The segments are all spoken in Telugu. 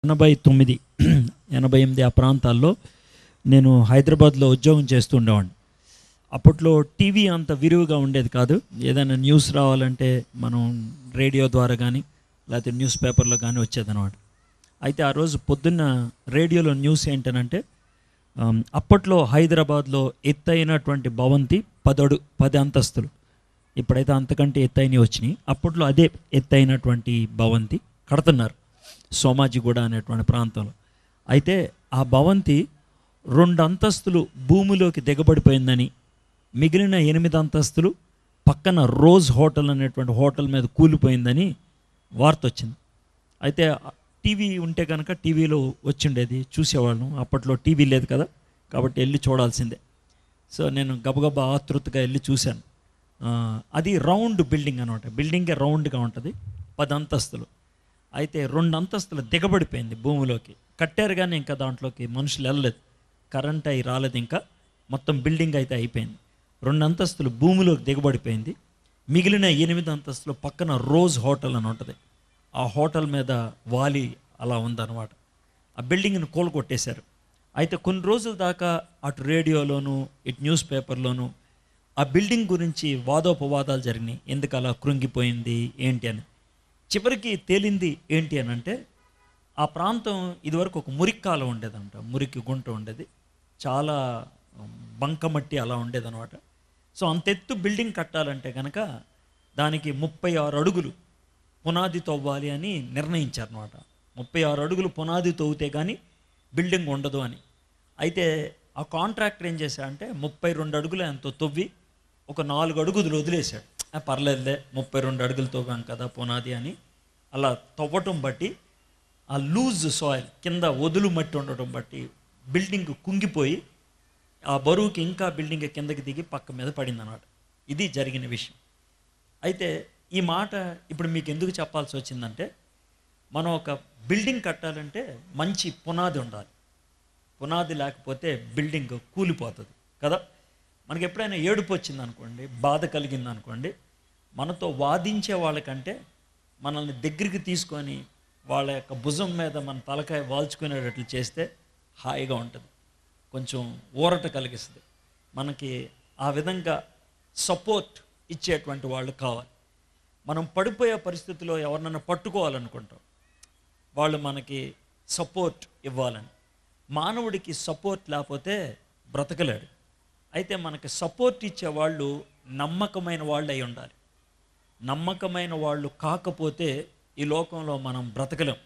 ఎనభై తొమ్మిది ఎనభై ఎనిమిది ఆ ప్రాంతాల్లో నేను హైదరాబాద్లో ఉద్యోగం చేస్తూ ఉండేవాడిని అప్పట్లో టీవీ అంత విరివిగా ఉండేది కాదు ఏదైనా న్యూస్ రావాలంటే మనం రేడియో ద్వారా కానీ లేకపోతే న్యూస్ పేపర్లో కానీ వచ్చేదన్నమాట అయితే ఆ రోజు పొద్దున్న రేడియోలో న్యూస్ ఏంటనంటే ఆమ్, అప్పట్లో హైదరాబాద్లో ఎత్తైనటువంటి భవంతి పదడు పది అంతస్తులు ఇప్పుడైతే అంతకంటే ఎత్తైనవి వచ్చినాయి అప్పట్లో అదే ఎత్తైనటువంటి భవంతి కడుతున్నారు సోమాజిగూడ అనేటువంటి ప్రాంతంలో అయితే ఆ భవంతి రెండు అంతస్తులు భూమిలోకి దిగబడిపోయిందని మిగిలిన ఎనిమిది అంతస్తులు పక్కన రోజ్ హోటల్ అనేటువంటి హోటల్ మీద కూలిపోయిందని వార్త వచ్చింది అయితే టీవీ ఉంటే కనుక టీవీలో వచ్చిండేది చూసేవాళ్ళం అప్పట్లో టీవీ లేదు కదా కాబట్టి వెళ్ళి చూడాల్సిందే సో నేను గబగబా ఆతృతగా వెళ్ళి చూశాను ఆ, అది రౌండ్ బిల్డింగ్ అనమాట బిల్డింగే రౌండ్గా ఉంటుంది పది అంతస్తులు అయితే రెండు అంతస్తులు దిగబడిపోయింది భూమిలోకి కట్టారు కానీ ఇంకా దాంట్లోకి మనుషులు వెళ్ళలేదు కరెంట్ అయి రాలేదు ఇంకా మొత్తం బిల్డింగ్ అయితే అయిపోయింది రెండు అంతస్తులు భూమిలోకి దిగబడిపోయింది మిగిలిన ఎనిమిది అంతస్తులు పక్కన రోజ్ హోటల్ అని ఉంటుంది ఆ హోటల్ మీద వాలి అలా ఉందన్నమాట ఆ బిల్డింగ్ని కోలుకొట్టేశారు అయితే కొన్ని రోజుల దాకా అటు రేడియోలోను ఇటు న్యూస్ పేపర్లోను ఆ బిల్డింగ్ గురించి వాదోపవాదాలు జరిగినాయి ఎందుకు అలా కృంగిపోయింది ఏంటి అని చివరికి తేలింది ఏంటి అని అంటే ఆ ప్రాంతం ఇదివరకు ఒక మురిక్కాల ఉండేదంట మురికి గుంట ఉండేది చాలా బంకమట్టి అలా ఉండేదన్నమాట సో అంత ఎత్తు బిల్డింగ్ కట్టాలంటే కనుక దానికి ముప్పై ఆరు అడుగులు పునాది తవ్వాలి అని నిర్ణయించారనమాట ముప్పై ఆరు అడుగులు పునాది తవ్వితే కానీ బిల్డింగ్ ఉండదు అని అయితే ఆ కాంట్రాక్టర్ ఏం చేశాడంటే ముప్పై రెండు అడుగులు ఎంతో తవ్వి ఒక నాలుగు అడుగులు వదిలేశాడు "ఆ, పర్లేదులే ముప్పై రెండు అడుగులు తవ్వాం కదా పునాది అని అలా తవ్వటం బట్టి ఆ లూజ్ సాయిల్ కింద వదులు మట్టి ఉండటం బట్టి బిల్డింగ్ కుంగిపోయి ఆ బరువుకి ఇంకా బిల్డింగ్ కిందకి దిగి పక్క మీద పడింది అన్నమాట ఇది జరిగిన విషయం అయితే ఈ మాట ఇప్పుడు మీకు ఎందుకు చెప్పాల్సి వచ్చిందంటే మనం ఒక బిల్డింగ్ కట్టాలంటే మంచి పునాది ఉండాలి పునాది లేకపోతే బిల్డింగ్ కూలిపోతుంది కదా మనకి ఎప్పుడైనా ఏడుపు వచ్చింది అనుకోండి బాధ కలిగింది అనుకోండి మనతో వాదించే వాళ్ళకంటే మనల్ని దగ్గరికి తీసుకొని వాళ్ళ యొక్క భుజం మీద మన తలకాయ వాల్చుకునేటట్లు చేస్తే హాయిగా ఉంటుంది కొంచెం ఊరట కలిగిస్తుంది మనకి ఆ విధంగా సపోర్ట్ ఇచ్చేటువంటి వాళ్ళు కావాలి మనం పడిపోయే పరిస్థితిలో ఎవరినైనా పట్టుకోవాలనుకుంటాం వాళ్ళు మనకి సపోర్ట్ ఇవ్వాలని మానవుడికి సపోర్ట్ లేకపోతే బ్రతకలేడు అయితే మనకి సపోర్ట్ ఇచ్చే వాళ్ళు నమ్మకమైన వాళ్ళు అయి ఉండాలి నమ్మకమైన వాళ్ళు కాకపోతే ఈ లోకంలో మనం బ్రతకలేం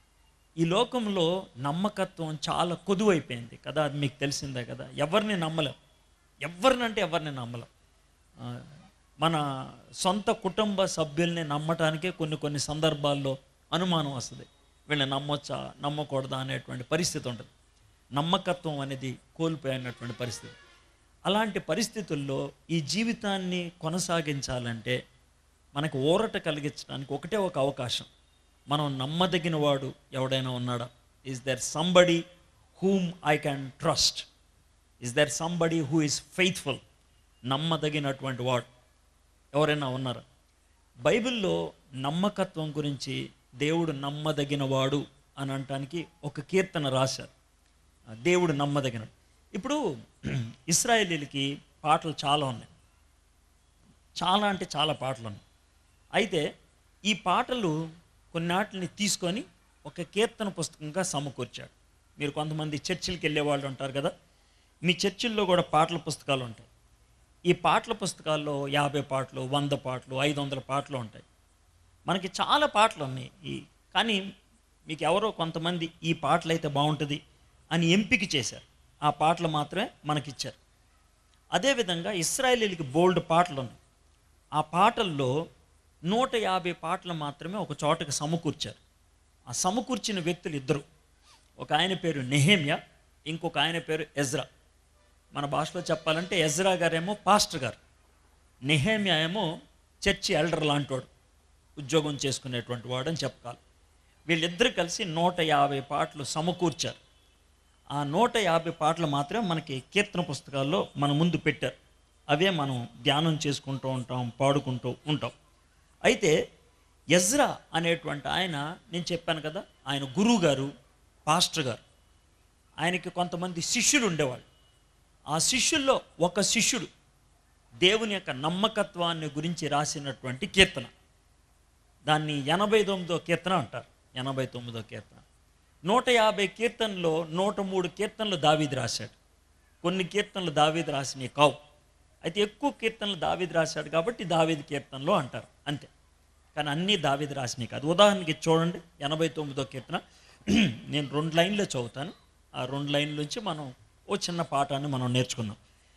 ఈ లోకంలో నమ్మకత్వం చాలా కొదువైపోయింది కదా అది మీకు తెలిసిందే కదా ఎవరిని నమ్మలేం ఎవరినంటే ఎవరిని నమ్మలేం ఆ, మన సొంత కుటుంబ సభ్యుల్ని నమ్మటానికే కొన్ని కొన్ని సందర్భాల్లో అనుమానం వస్తుంది వీళ్ళని నమ్మొచ్చా నమ్మకూడదా అనేటువంటి పరిస్థితి ఉంటుంది నమ్మకత్వం అనేది కోల్పోయినటువంటి పరిస్థితి అలాంటి పరిస్థితుల్లో ఈ జీవితాన్ని కొనసాగించాలంటే మనకు ఊరట కలిగించడానికి ఒకటే ఒక అవకాశం మనం నమ్మదగిన వాడు ఎవడైనా ఉన్నాడా is there somebody whom I can trust is there somebody who is faithful నమ్మదగినటువంటి వాడు ఎవరైనా ఉన్నారా బైబిల్లో నమ్మకత్వం గురించి దేవుడు నమ్మదగినవాడు అని అనటానికి ఒక కీర్తన రాశారు ఆ, దేవుడు నమ్మదగిన ఇప్పుడు ఇస్రాయేలీలకి పాటలు చాలా ఉన్నాయి చాలా అంటే చాలా పాటలు ఉన్నాయి అయితే ఈ పాటలు కొన్నాటిని తీసుకొని ఒక కీర్తన పుస్తకంగా సమకూర్చాడు మీరు కొంతమంది చర్చిలకు వెళ్ళే వాళ్ళు ఉంటారు కదా మీ చర్చిల్లో కూడా పాటల పుస్తకాలు ఉంటాయి ఈ పాటల పుస్తకాల్లో యాభై పాటలు వంద పాటలు ఐదు వందల పాటలు ఉంటాయి మనకి చాలా పాటలు ఉన్నాయి ఈ కానీ మీకు ఎవరో కొంతమంది ఈ పాటలు అయితే బాగుంటుంది అని ఎంపిక చేశారు ఆ పాటలు మాత్రమే మనకిచ్చారు అదేవిధంగా ఇస్రాయేలీలకి బోల్డ్ పాటలు ఉన్నాయి ఆ పాటల్లో నూట యాభై పాటలు మాత్రమే ఒక చోటకి సమకూర్చారు ఆ సమకూర్చిన వ్యక్తులు ఇద్దరు ఒక ఆయన పేరు నెహేమియా ఇంకొక ఆయన పేరు ఎజ్రా మన భాషలో చెప్పాలంటే ఎజ్రా గారేమో పాస్టర్ గారు నెహేమియా ఏమో చర్చి ఎల్డర్ లాంటివాడు ఉద్యోగం చేసుకునేటువంటి వాడు అని చెప్పాలి వీళ్ళిద్దరు కలిసి నూట యాభై పాటలు సమకూర్చారు ఆ నూట యాభై పాటలు మాత్రమే మనకి కీర్తన పుస్తకాల్లో మన ముందు పెట్టారు అవే మనం ధ్యానం చేసుకుంటూ ఉంటాం పాడుకుంటూ ఉంటాం అయితే ఎజ్రా అనేటువంటి ఆయన నేను చెప్పాను కదా ఆయన గురువు గారు పాస్టర్ గారు ఆయనకి కొంతమంది శిష్యులు ఉండేవాళ్ళు ఆ శిష్యుల్లో ఒక శిష్యుడు దేవుని యొక్క నమ్మకత్వాన్ని గురించి రాసినటువంటి కీర్తన దాన్ని ఎనభై తొమ్మిదో కీర్తన అంటారు ఎనభై తొమ్మిదో కీర్తన నూట యాభై కీర్తనలో నూట మూడు కీర్తనలు దావీది రాశాడు కొన్ని కీర్తనలు దావీది రాసినవి కావు అయితే ఎక్కువ కీర్తనలు దావీది రాశాడు కాబట్టి దావీది కీర్తనలో అంటారు అంతే కానీ అన్నీ దావీది రాసినవి కాదు ఉదాహరణకి చూడండి ఎనభై తొమ్మిదో కీర్తన నేను రెండు లైన్లో చదువుతాను ఆ రెండు లైన్ల నుంచి మనం ఓ చిన్న పాఠాన్ని మనం నేర్చుకుందాం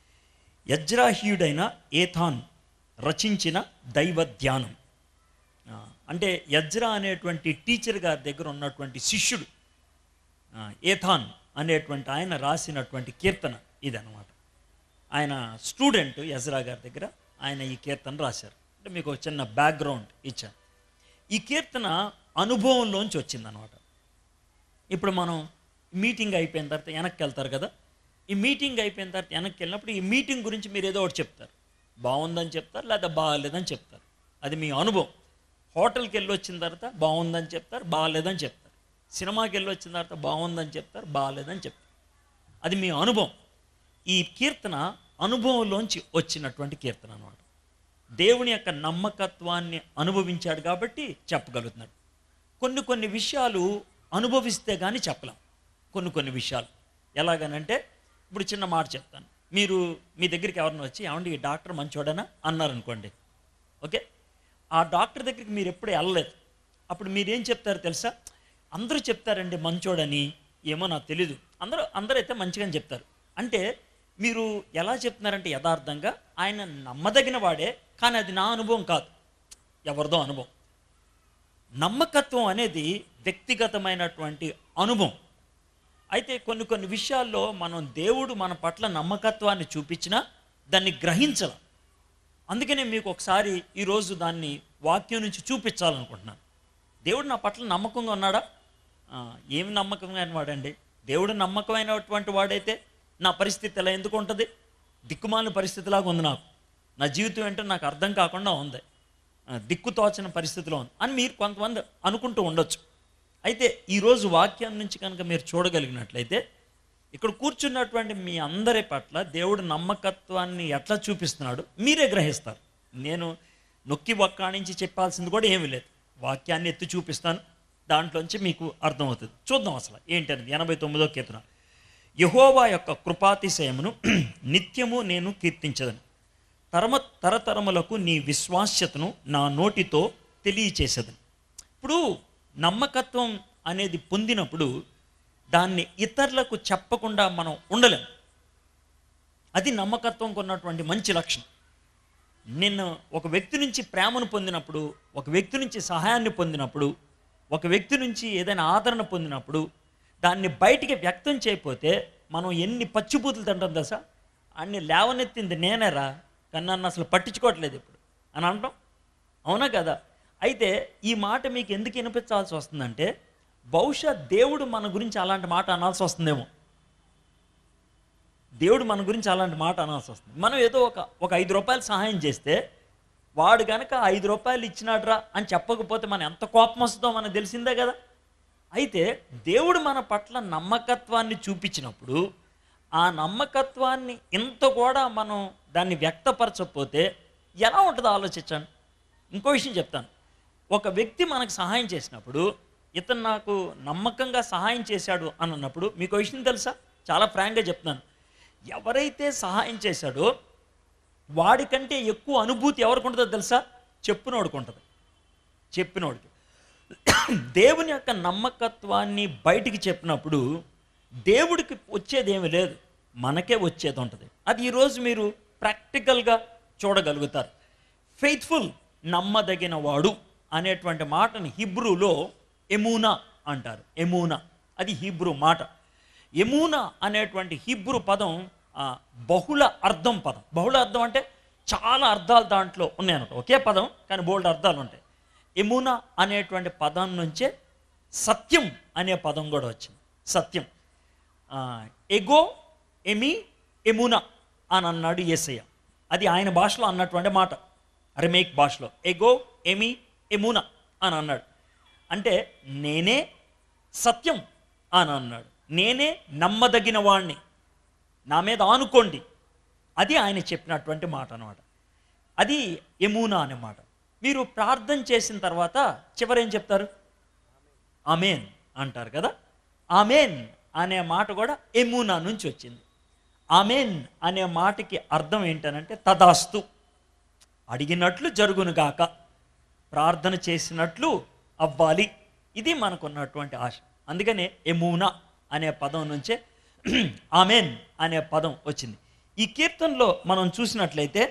యజ్రాహీయుడైన ఏథాన్ రచించిన దైవ ధ్యానం ఆ, అంటే యజ్రా అనేటువంటి టీచర్ గారి దగ్గర ఉన్నటువంటి శిష్యుడు ఆ, ఏథాన్ అనేటువంటి ఆయన రాసినటువంటి కీర్తన ఇదన్నమాట ఆయన స్టూడెంట్ యజ్రా గారి దగ్గర ఆయన ఈ కీర్తన రాశారు అంటే మీకు ఒక చిన్న బ్యాక్గ్రౌండ్ ఇచ్చాను ఈ కీర్తన అనుభవంలోంచి వచ్చిందనమాట ఇప్పుడు మనం మీటింగ్ అయిపోయిన తర్వాత వెనక్కి వెళ్తారు కదా ఈ మీటింగ్ అయిపోయిన తర్వాత వెనక్కి వెళ్ళినప్పుడు ఈ మీటింగ్ గురించి మీరు ఏదో ఒకటి చెప్తారు బాగుందని చెప్తారు లేదా బాగాలేదని చెప్తారు అది మీ అనుభవం హోటల్కి వెళ్ళి వచ్చిన తర్వాత బాగుందని చెప్తారు బాగాలేదని చెప్తారు సినిమాకి వెళ్ళి వచ్చిన తర్వాత బాగుందని చెప్తారు బాగాలేదని చెప్తారు అది మీ అనుభవం ఈ కీర్తన అనుభవంలోంచి వచ్చినటువంటి కీర్తన అనమాట దేవుని యొక్క నమ్మకత్వాన్ని అనుభవించాడు కాబట్టి చెప్పగలుగుతున్నాడు కొన్ని కొన్ని విషయాలు అనుభవిస్తే కానీ చెప్పలేం కొన్ని కొన్ని విషయాలు ఎలాగనంటే ఇప్పుడు చిన్న మాట చెప్తాను మీరు మీ దగ్గరికి ఎవరైనా వచ్చి ఏమండి ఈ డాక్టర్ మంచోడనా అన్నారనుకోండి ఓకే ఆ డాక్టర్ దగ్గరికి మీరు ఎప్పుడు వెళ్ళలేదు అప్పుడు మీరేం చెప్తారు తెలుసా అందరూ చెప్తారండి మంచోడని ఏమో నాకు తెలీదు అందరూ అందరూ అయితే మంచిగానే చెప్తారు అంటే మీరు ఎలా చెప్తున్నారంటే యథార్థంగా ఆయన నమ్మదగిన వాడే కానీ అది నా అనుభవం కాదు ఎవరిదో అనుభవం నమ్మకత్వం అనేది వ్యక్తిగతమైనటువంటి అనుభవం అయితే కొన్ని కొన్ని విషయాల్లో మనం దేవుడు మన పట్ల నమ్మకత్వాన్ని చూపించినా దాన్ని గ్రహించాల అందుకనే మీకు ఒకసారి ఈరోజు దాన్ని వాక్యం నుంచి చూపించాలనుకుంటున్నాను దేవుడు నా పట్ల నమ్మకంగా ఉన్నాడా ఆ, ఏమి నమ్మకంగా వాడండి దేవుడు నమ్మకమైనటువంటి వాడైతే నా పరిస్థితి ఎలా ఎందుకు ఉంటుంది దిక్కుమాలిన పరిస్థితిలాగా ఉంది నాకు నా జీవితం ఏంటో నాకు అర్థం కాకుండా ఉంది ఆ, దిక్కు తోచని పరిస్థితిలో ఉంది అని మీరు కొంతమంది అనుకుంటూ ఉండొచ్చు అయితే ఈరోజు వాక్యం నుంచి కనుక మీరు చూడగలిగినట్లయితే ఇక్కడ కూర్చున్నటువంటి మీ అందరి పట్ల దేవుడు నమ్మకత్వాన్ని ఎట్లా చూపిస్తున్నాడు మీరే గ్రహిస్తారు నేను నొక్కి ఒక్కాణించి చెప్పాల్సింది కూడా ఏమీ లేదు వాక్యాన్ని ఎత్తి చూపిస్తాను దాంట్లోంచి మీకు అర్థమవుతుంది చూద్దాం అసలు ఏంటనేది ఎనభై తొమ్మిదో కీర్తన యహోవా యొక్క కృపాతిశయమును నిత్యము నేను కీర్తించదను తరమ తరతరములకు నీ విశ్వాస్యతను నా నోటితో తెలియచేసేదని ఇప్పుడు నమ్మకత్వం అనేది పొందినప్పుడు దాన్ని ఇతరులకు చెప్పకుండా మనం ఉండలేం అది నమ్మకత్వంకు ఉన్నటువంటి మంచి లక్షణం నేను ఒక వ్యక్తి నుంచి ప్రేమను పొందినప్పుడు ఒక వ్యక్తి నుంచి సహాయాన్ని పొందినప్పుడు ఒక వ్యక్తి నుంచి ఏదైనా ఆదరణ పొందినప్పుడు దాన్ని బయటికి వ్యక్తం చేయకపోతే మనం ఎన్ని పచ్చిబూతులు తింటాం దశ అన్ని లేవనెత్తింది నేనేరా కానీ నన్ను అసలు పట్టించుకోవట్లేదు ఇప్పుడు అని అంటాం అవునా కదా అయితే ఈ మాట మీకు ఎందుకు వినిపించాల్సి వస్తుందంటే బహుశా దేవుడు మన గురించి అలాంటి మాట అనాల్సి వస్తుందేమో దేవుడు మన గురించి అలాంటి మాట అనాల్సి వస్తుంది మనం ఏదో ఒక ఒక ఐదు రూపాయలు సహాయం చేస్తే వాడు కనుక ఐదు రూపాయలు ఇచ్చినాడ్రా అని చెప్పకపోతే మనం ఎంత కోపం వస్తుందో మనకు తెలిసిందే కదా అయితే దేవుడు మన పట్ల నమ్మకత్వాన్ని చూపించినప్పుడు ఆ నమ్మకత్వాన్ని ఇంత కూడా మనం దాన్ని వ్యక్తపరచకపోతే ఎలా ఉంటుందో ఆలోచించండి ఇంకో విషయం చెప్తాను ఒక వ్యక్తి మనకు సహాయం చేసినప్పుడు ఇతను నాకు నమ్మకంగా సహాయం చేశాడు అని అన్నప్పుడు మీకు ఒక విషయం తెలుసా చాలా ఫ్రాంక్గా చెప్తున్నాను ఎవరైతే సహాయం చేశాడో వాడికంటే ఎక్కువ అనుభూతి ఎవరికి ఉంటుందో తెలుసా చెప్పునోడికి ఉంటుంది చెప్పినోడికి దేవుని యొక్క నమ్మకత్వాన్ని బయటికి చెప్పినప్పుడు దేవుడికి వచ్చేది ఏమీ లేదు మనకే వచ్చేది ఉంటుంది అది ఈరోజు మీరు ప్రాక్టికల్గా చూడగలుగుతారు ఫెయిత్ఫుల్ నమ్మదగిన వాడు అనేటువంటి మాటని హిబ్రూలో ఎమూనా అంటారు ఎమూనా అది హీబ్రూ మాట ఎమూనా అనేటువంటి హీబ్రూ పదం ఆ, బహుళ అర్థం పదం బహుళ అర్థం అంటే చాలా అర్థాలు దాంట్లో ఉన్నాయన్నమాట ఒకే పదం కానీ బోల్డ్ అర్థాలు ఉంటాయి ఎమునా అనేటువంటి పదం నుంచే సత్యం అనే పదం కూడా వచ్చింది సత్యం ఆ, ఎగో ఎమి ఎమునా అని అన్నాడు యేసయ్య అది ఆయన భాషలో అన్నటువంటి మాట అరమేక్ భాషలో ఎగో ఎమి ఎమునా అని అన్నాడు అంటే నేనే సత్యం అని అన్నాడు నేనే నమ్మదగిన వాణ్ణి నా మీద ఆనుకోండి అది ఆయన చెప్పినటువంటి మాట అనమాట అది ఎమూనా అనే మాట మీరు ప్రార్థన చేసిన తర్వాత చివరేం చెప్తారు ఆమెన్ అంటారు కదా ఆమెన్ అనే మాట కూడా ఎమూనా నుంచి వచ్చింది ఆమెన్ అనే మాటకి అర్థం ఏంటనంటే తదాస్తు అడిగినట్లు జరుగునుగాక ప్రార్థన చేసినట్లు అవ్వాలి ఇది మనకున్నటువంటి ఆశ అందుకనే ఎమూనా అనే పదం నుంచే ఆమెన్ అనే పదం వచ్చింది ఈ కీర్తనలో మనం చూసినట్లయితే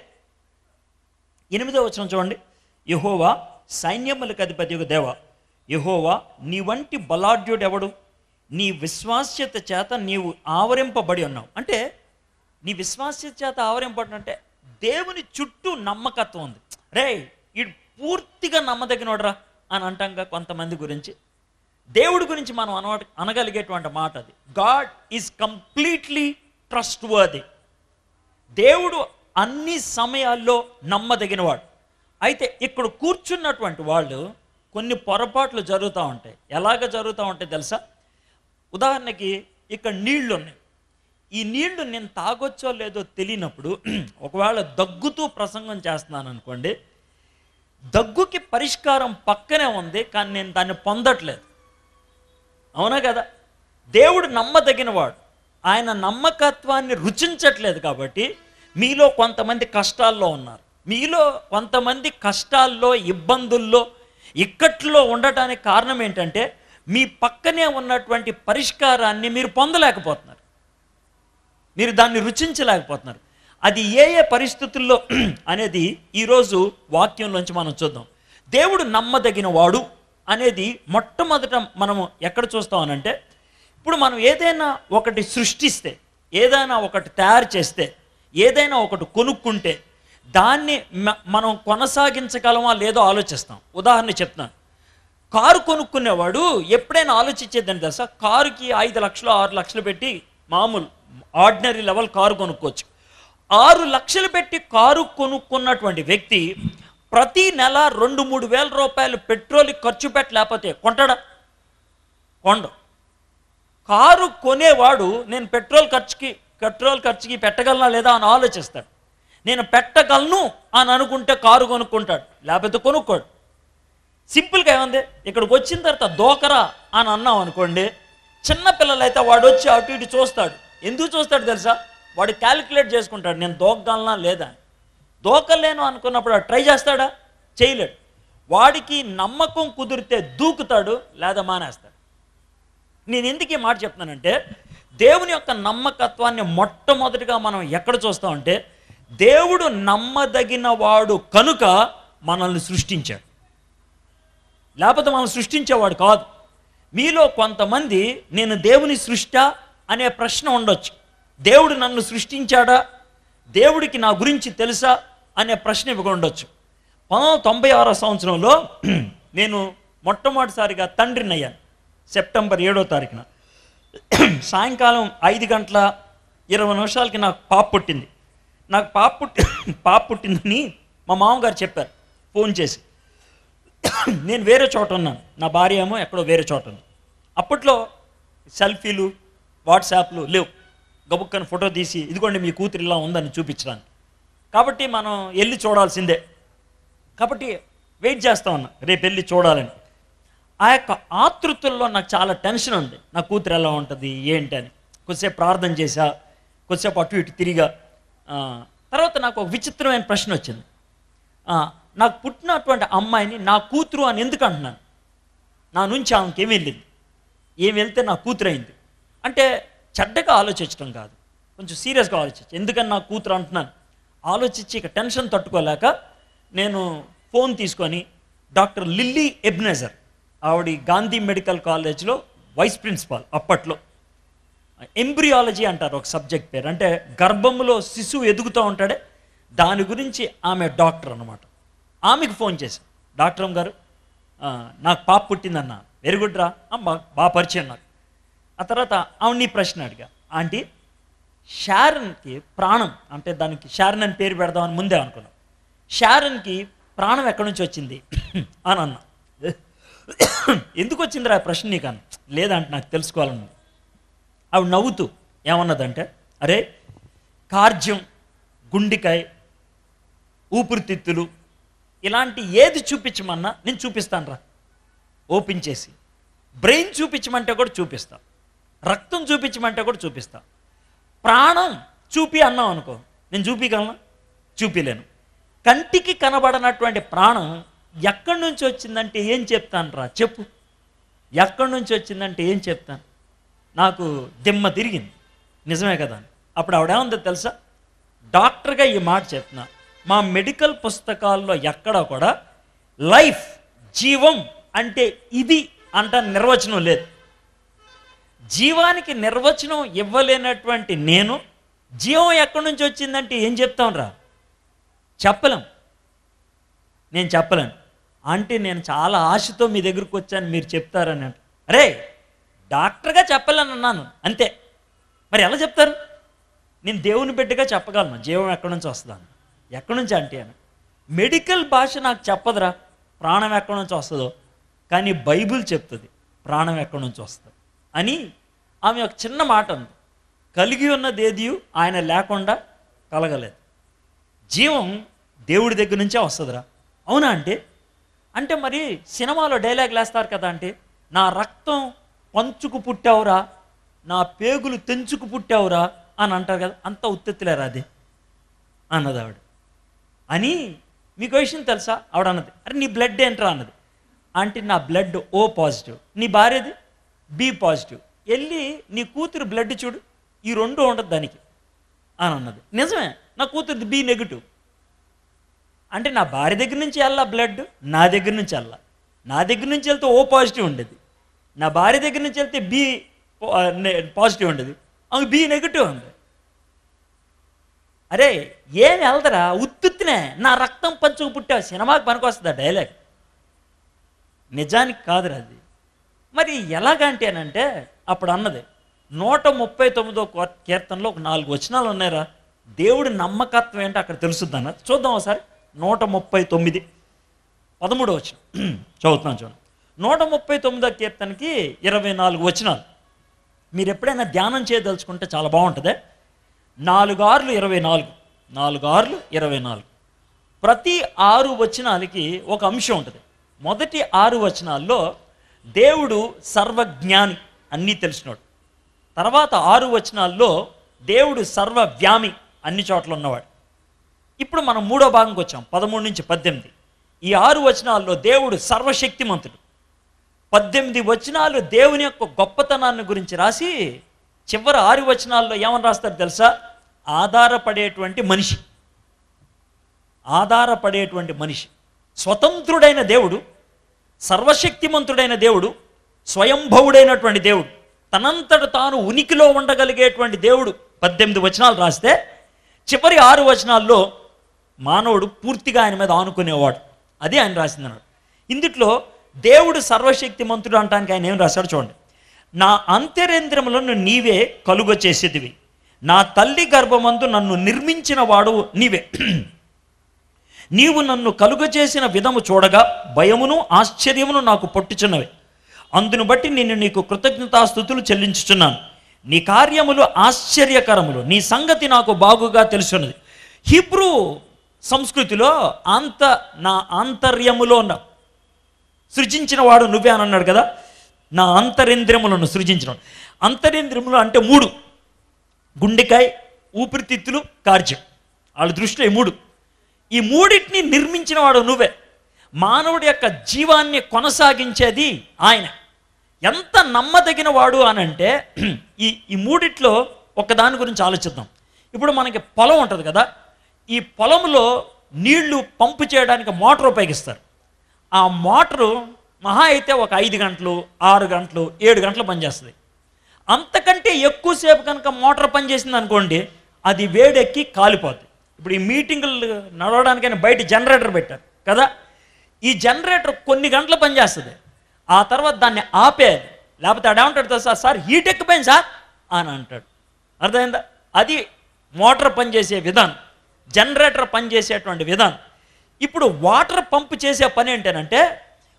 ఎనిమిదో వచనం చూడండి యహోవా సైన్యములకు అధిపతి యొక్క దేవ యహోవా నీ వంటి బలాఢ్యుడెవడు నీ విశ్వాస్యత చేత నీవు ఆవరింపబడి ఉన్నావు అంటే నీ విశ్వాస్యత చేత ఆవరింపబడి అంటే దేవుని చుట్టూ నమ్మకత్వం ఉంది రే ఇడు పూర్తిగా నమ్మదగినోడరా అని అంటాంగా కొంతమంది గురించి దేవుడి గురించి మనం అన అనగలిగేటువంటి మాట అది God is completely trustworthy దేవుడు అన్ని సమయాల్లో నమ్మదగినవాడు అయితే ఇక్కడ కూర్చున్నటువంటి వాళ్ళు కొన్ని పొరపాట్లు జరుగుతూ ఉంటాయి ఎలాగ జరుగుతూ ఉంటాయి తెలుసా ఉదాహరణకి ఇక్కడ నీళ్లు ఉన్నాయి ఈ నీళ్లు నేను తాగొచ్చో లేదో తెలియనప్పుడు ఒకవేళ దగ్గుతూ ప్రసంగం చేస్తున్నాను అనుకోండి దగ్గుకి పరిష్కారం పక్కనే ఉంది కానీ నేను దాన్ని పొందట్లేదు అవునా కదా దేవుడు నమ్మదగినవాడు ఆయన నమ్మకత్వాన్ని రుచించట్లేదు కాబట్టి మీలో కొంతమంది కష్టాల్లో ఉన్నారు మీలో కొంతమంది కష్టాల్లో ఇబ్బందుల్లో ఇక్కట్లో ఉండటానికి కారణం ఏంటంటే మీ పక్కనే ఉన్నటువంటి పరిష్కారాన్ని మీరు పొందలేకపోతున్నారు మీరు దాన్ని రుచించలేకపోతున్నారు అది ఏ ఏ పరిస్థితుల్లో అనేది ఈరోజు వాక్యంలోంచి మనం చూద్దాం దేవుడు నమ్మదగిన వాడు అనేది మొట్టమొదట మనము ఎక్కడ చూస్తామనంటే ఇప్పుడు మనం ఏదైనా ఒకటి సృష్టిస్తే ఏదైనా ఒకటి తయారు చేస్తే ఏదైనా ఒకటి కొనుక్కుంటే దాన్ని మ- మనం కొనసాగించగలమా లేదో ఆలోచిస్తాం ఉదాహరణ చెప్తాను కారు కొనుక్కునేవాడు ఎప్పుడైనా ఆలోచించేదని తెలుసా కారుకి ఐదు లక్షలు ఆరు లక్షలు పెట్టి మామూలు ఆర్డినరీ లెవెల్ కారు కొనుక్కోవచ్చు ఆరు లక్షలు పెట్టి కారు కొనుక్కున్నటువంటి వ్యక్తి ప్రతి నెల రెండు మూడు వేల రూపాయలు పెట్రోల్ ఖర్చు పెట్టలేకపోతే కొంటాడా కొండ కారు కొనేవాడు నేను పెట్రోల్ ఖర్చుకి పెట్రోల్ ఖర్చుకి పెట్టగలనా లేదా అని ఆలోచిస్తాడు నేను పెట్టగలను అని అనుకుంటే కారు కొనుక్కుంటాడు లేకపోతే కొనుక్కోడు సింపుల్గా ఏముంది ఇక్కడికి వచ్చిన తర్వాత దోకరా అని అన్నాం అనుకోండి చిన్న పిల్లలైతే వాడు వచ్చి అటు ఇటు చూస్తాడు ఎందుకు చూస్తాడు తెలుసా వాడు క్యాలిక్యులేట్ చేసుకుంటాడు నేను దోకగలనా లేదా అని. దోకలేను అనుకున్నప్పుడు వాడు ట్రై చేస్తాడా చేయలేడు వాడికి నమ్మకం కుదిరితే దూకుతాడు లేదా మానేస్తాడు నేను ఎందుకు ఈ మాట చెప్తున్నానంటే దేవుని యొక్క నమ్మకత్వాన్ని మొట్టమొదటిగా మనం ఎక్కడ చూస్తామంటే దేవుడు నమ్మదగిన వాడు కనుక మనల్ని సృష్టించాడు లేకపోతే మనం సృష్టించేవాడు కాదు మీలో కొంతమంది నేను దేవుని సృష్ట అనే ప్రశ్న ఉండొచ్చు దేవుడు నన్ను సృష్టించాడా దేవుడికి నా గురించి తెలుసా అనే ప్రశ్న ఇవి ఉండొచ్చు పంతొమ్మిది వందల తొంభై ఆరో సంవత్సరంలో నేను మొట్టమొదటిసారిగా తండ్రిని అయ్యాను సెప్టెంబర్ ఏడో తారీఖున సాయంకాలం ఐదు గంటల ఇరవై నిమిషాలకి నాకు పాప పుట్టింది నాకు పాప పుట్టి పాప పుట్టిందని మా మామగారు చెప్పారు ఫోన్ చేసి నేను వేరే చోట ఉన్నాను నా భార్య ఏమో ఎక్కడో వేరే చోట ఉంది అప్పట్లో సెల్ఫీలు వాట్సాప్లు లేవు గబుక్కని ఫోటో తీసి ఇదిగోండి మీ కూతురు ఇలా ఉందని చూపించడానికి కాబట్టి మనం వెళ్ళి చూడాల్సిందే కాబట్టి వెయిట్ చేస్తా ఉన్నా రేపు వెళ్ళి చూడాలని ఆ యొక్క ఆతృతల్లో నాకు చాలా టెన్షన్ ఉంది నా కూతురు ఎలా ఉంటుంది ఏంటి అని కొద్దిసేపు ప్రార్థన చేశా కొద్దిసేపు అటు ఇటు తిరిగా ఆ, తర్వాత నాకు ఒక విచిత్రమైన ప్రశ్న వచ్చింది ఆ, నాకు పుట్టినటువంటి అమ్మాయిని నా కూతురు అని ఎందుకు అంటున్నాను నా నుంచి ఆమెకి ఏం వెళ్ళింది ఏం వెళ్తే నా కూతురు అయింది అంటే చెడ్డగా ఆలోచించడం కాదు కొంచెం సీరియస్గా ఆలోచించి ఎందుకని నా కూతురు అంటున్నాను ఆలోచించి ఇక టెన్షన్ తట్టుకోలేక నేను ఫోన్ తీసుకొని డాక్టర్ లిల్లీ ఎబ్నెజర్ ఆవిడ గాంధీ మెడికల్ కాలేజ్లో వైస్ ప్రిన్సిపాల్ అప్పట్లో ఎంబ్రియాలజీ అంటారు ఒక సబ్జెక్ట్ పేరు అంటే గర్భంలో శిశువు ఎదుగుతూ ఉంటాడే దాని గురించి ఆమె డాక్టర్ అన్నమాట ఆమెకు ఫోన్ చేశాను డాక్టర్ అమ్మ గారు ఆ, నాకు పాప పుట్టిందన్న వెరీ గుడ్ రా అమ్మ బాగా పరిచయం నాకు ఆ తర్వాత ఆవిడ నీ ప్రశ్న అడిగా ఆంటీ షారన్కి ప్రాణం అంటే దానికి షారన్ అని పేరు పెడదామని ముందే అనుకున్నాం షారన్కి ప్రాణం ఎక్కడి నుంచి వచ్చింది అని అన్నా ఎందుకు వచ్చిందిరా ఆ ప్రశ్న నీకు అన్న లేదంటే నాకు తెలుసుకోవాలని ఆవిడ నవ్వుతూ ఏమన్నదంటే అరే కార్జ్యం గుండికాయ ఊపిరితిత్తులు ఇలాంటి ఏది చూపించమన్నా నేను చూపిస్తాను రా ఓపెన్ చేసి బ్రెయిన్ చూపించమంటే కూడా చూపిస్తా రక్తం చూపించమంటే కూడా చూపిస్తా ప్రాణం చూపి అన్నాం అనుకో నేను చూపించగలనా చూపిలేను కంటికి కనబడనటువంటి ప్రాణం ఎక్కడి నుంచి వచ్చిందంటే ఏం చెప్తాను రా చెప్పు ఎక్కడి నుంచి వచ్చిందంటే ఏం చెప్తాను నాకు దిమ్మ తిరిగింది నిజమే కదా అని. అప్పుడు ఆవిడేముందో తెలుసా డాక్టర్గా ఈ మాట చెప్తున్నా మా మెడికల్ పుస్తకాల్లో ఎక్కడ కూడా లైఫ్ జీవం అంటే ఇది అంట నిర్వచనం లేదు జీవానికి నిర్వచనం ఇవ్వలేనటువంటి నేను జీవం ఎక్కడి నుంచి వచ్చిందంటే ఏం చెప్తాం రా చెప్పలేం నేను చెప్పలేను అంటే నేను చాలా ఆశతో మీ దగ్గరికి వచ్చాను మీరు చెప్తారని అంటే అరే డాక్టర్గా చెప్పలేను అన్నాను అంతే మరి ఎలా చెప్తారు నేను దేవుని బిడ్డగా చెప్పగలను జీవం ఎక్కడి నుంచి వస్తుందని ఎక్కడి నుంచి అంటే అని మెడికల్ భాష నాకు చెప్పదురా ప్రాణం ఎక్కడి నుంచి వస్తుందో కానీ బైబిల్ చెప్తుంది ప్రాణం ఎక్కడి నుంచి వస్తుంది అని ఆమె ఒక చిన్న మాట ఉంది కలిగి ఉన్నది ఏదియు ఆయన లేకుండా కలగలేదు జీవం దేవుడి దగ్గర నుంచే వస్తుందిరా అవునా అంటే అంటే మరి సినిమాలో డైలాగ్ వేస్తారు కదా అంటే నా రక్తం పంచుకు పుట్టావురా నా పేగులు తెంచుకు పుట్టావురా అని అంటారు కదా అంత ఉత్తెత్తులేరా అది అన్నది ఆవిడ అని మీకు విషయం తెలుసా ఆవిడ అన్నది అరే నీ బ్లడ్ ఏంట్రా అన్నది అంటే నా బ్లడ్ ఓ పాజిటివ్ నీ భార్యది బి పాజిటివ్ వెళ్ళి నీ కూతురు బ్లడ్ చూడు ఈ రెండు ఉండదు దానికి అని అన్నది నిజమే నా కూతురుది బి నెగిటివ్ అంటే నా భార్య దగ్గర నుంచి వెళ్ళా బ్లడ్ నా దగ్గర నుంచి వెళ్ళా నా దగ్గర నుంచి వెళ్తే ఓ పాజిటివ్ ఉండేది నా భార్య దగ్గర నుంచి వెళ్తే బి పాజిటివ్ ఉండేది ఆమె బి నెగిటివ్ ఉంది అరే ఏం వెళ్దరా ఉత్తుత్తినే నా రక్తం పంచుకు పుట్టావు సినిమాకి పనికొస్తుందా డైలాగ్ నిజానికి కాదురా అది మరి ఎలాగంటేనంటే అప్పుడు అన్నది నూట ముప్పై తొమ్మిదో కో- కీర్తనలో ఒక నాలుగు వచనాలు ఉన్నాయిరా దేవుడి నమ్మకత్వం ఏంటో అక్కడ తెలుసుద్ది అన్నది చూద్దాం ఒకసారి నూట ముప్పై తొమ్మిది పదమూడో వచనం చదువుతున్నాను చూడండి నూట ముప్పై తొమ్మిదో కీర్తనకి ఇరవై నాలుగు వచనాలు మీరు ఎప్పుడైనా ధ్యానం చేయదలుచుకుంటే చాలా బాగుంటుంది నాలుగు ఆరులు ఇరవై నాలుగు నాలుగు ఆరులు ఇరవై నాలుగు ప్రతి ఆరు వచనాలకి ఒక అంశం ఉంటుంది మొదటి ఆరు వచనాల్లో దేవుడు సర్వజ్ఞాని అన్నీ తెలిసినోడు తర్వాత ఆరు వచనాల్లో దేవుడు సర్వవ్యామి అన్ని చోట్ల ఉన్నవాడు ఇప్పుడు మనం మూడో భాగంకి వచ్చాం పదమూడు నుంచి పద్దెనిమిది ఈ ఆరు వచనాల్లో దేవుడు సర్వశక్తిమంతుడు పద్దెనిమిది వచనాలు దేవుని యొక్క గొప్పతనాన్ని గురించి రాసి చివరి ఆరు వచనాల్లో ఏమని రాస్తారు తెలుసా ఆధారపడేటువంటి మనిషి ఆధారపడేటువంటి మనిషి స్వతంత్రుడైన దేవుడు సర్వశక్తిమంతుడైన దేవుడు స్వయంభవుడైనటువంటి దేవుడు తనంతట తాను ఉనికిలో ఉండగలిగేటువంటి దేవుడు పద్దెనిమిది వచనాలు రాస్తే చివరి ఆరు వచనాల్లో మానవుడు పూర్తిగా ఆయన మీద ఆనుకునేవాడు అది ఆయన రాసిందన్నాడు ఇందుట్లో దేవుడు సర్వశక్తిమంతుడు అంటానికి ఆయన ఏం రాశాడు చూడండి నా అంతరేంద్రములను నీవే కలుగ చేసేదివి నా తల్లి గర్భమందు నన్ను నిర్మించిన వాడు నీవే నీవు నన్ను కలుగజేసిన విధము చూడగా భయమును ఆశ్చర్యమును నాకు పట్టుచున్నవి అందును బట్టి నేను నీకు కృతజ్ఞతాస్థుతులు చెల్లించుచున్నాను నీ కార్యములు ఆశ్చర్యకరములు నీ సంగతి నాకు బాగుగా తెలుసున్నది హిబ్రూ సంస్కృతిలో అంత నా ఆంతర్యములో ఉన్న సృజించిన వాడు నువ్వే అని అన్నాడు కదా నా అంతరింద్రియములను సృజించిన అంతరింద్రియములు అంటే మూడు గుండెకాయ ఊపిరితిత్తులు కార్జ్యం వాళ్ళ దృష్టిలో ఈ మూడు ఈ మూడింటిని నిర్మించిన వాడు నువ్వే మానవుడి యొక్క జీవాన్ని కొనసాగించేది ఆయన ఎంత నమ్మదగిన వాడు అని అంటే ఈ ఈ మూడిట్లో ఒకదాని గురించి ఆలోచిద్దాం ఇప్పుడు మనకి పొలం ఉంటుంది కదా ఈ పొలంలో నీళ్లు పంపు చేయడానికి మోటార్ ఉపయోగిస్తారు ఆ మోటారు మహా అయితే ఒక ఐదు గంటలు ఆరు గంటలు ఏడు గంటలు పనిచేస్తుంది అంతకంటే ఎక్కువసేపు కనుక మోటార్ పనిచేసింది అనుకోండి అది వేడెక్కి కాలిపోద్ది ఇప్పుడు ఈ మీటింగులు నడవడానికైనా బయట జనరేటర్ పెట్టారు కదా ఈ జనరేటర్ కొన్ని గంటలు పనిచేస్తుంది ఆ తర్వాత దాన్ని ఆపేయాలి లేకపోతే అడేమంటాడు తెలుసా సార్ హీట్ ఎక్కిపోయింది సార్ అని అంటాడు అర్థమైందా అది మోటార్ పనిచేసే విధానం జనరేటర్ పనిచేసేటువంటి విధానం ఇప్పుడు వాటర్ పంప్ చేసే పని ఏంటంటే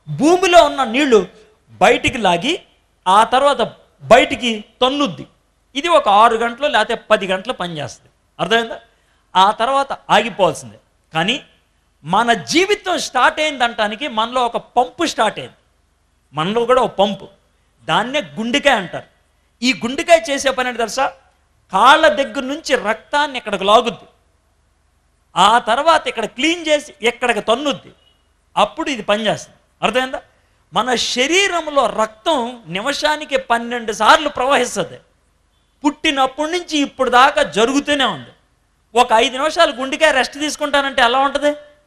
భూమిలో ఉన్న నీళ్లు బయటికి లాగి ఆ తర్వాత బయటికి తన్నుద్ది ఇది ఒక ఆరు గంటలు లేకపోతే పది గంటలు పనిచేస్తుంది అర్థమైందా ఆ తర్వాత ఆగిపోవాల్సిందే కానీ మన జీవితం స్టార్ట్ అయిందంటానికి మనలో ఒక పంపు స్టార్ట్ అయింది మనలో కూడా ఒక పంపు దాన్నే గుండెకాయ అంటారు ఈ గుండెకాయ చేసే పని ఏంటి తెలుసా కాళ్ళ దగ్గర నుంచి రక్తాన్ని ఇక్కడికి లాగుద్ది ఆ తర్వాత ఇక్కడ క్లీన్ చేసి ఇక్కడికి తన్నుద్ది అప్పుడు ఇది పనిచేస్తుంది అర్థమైందా మన శరీరంలో రక్తం నిమిషానికి పన్నెండు సార్లు ప్రవహిస్తుంది పుట్టినప్పటి నుంచి ఇప్పుడు దాకా జరుగుతూనే ఉంది ఒక ఐదు నిమిషాలు గుండెకాయ రెస్ట్ తీసుకుంటానంటే ఎలా ఉంటుంది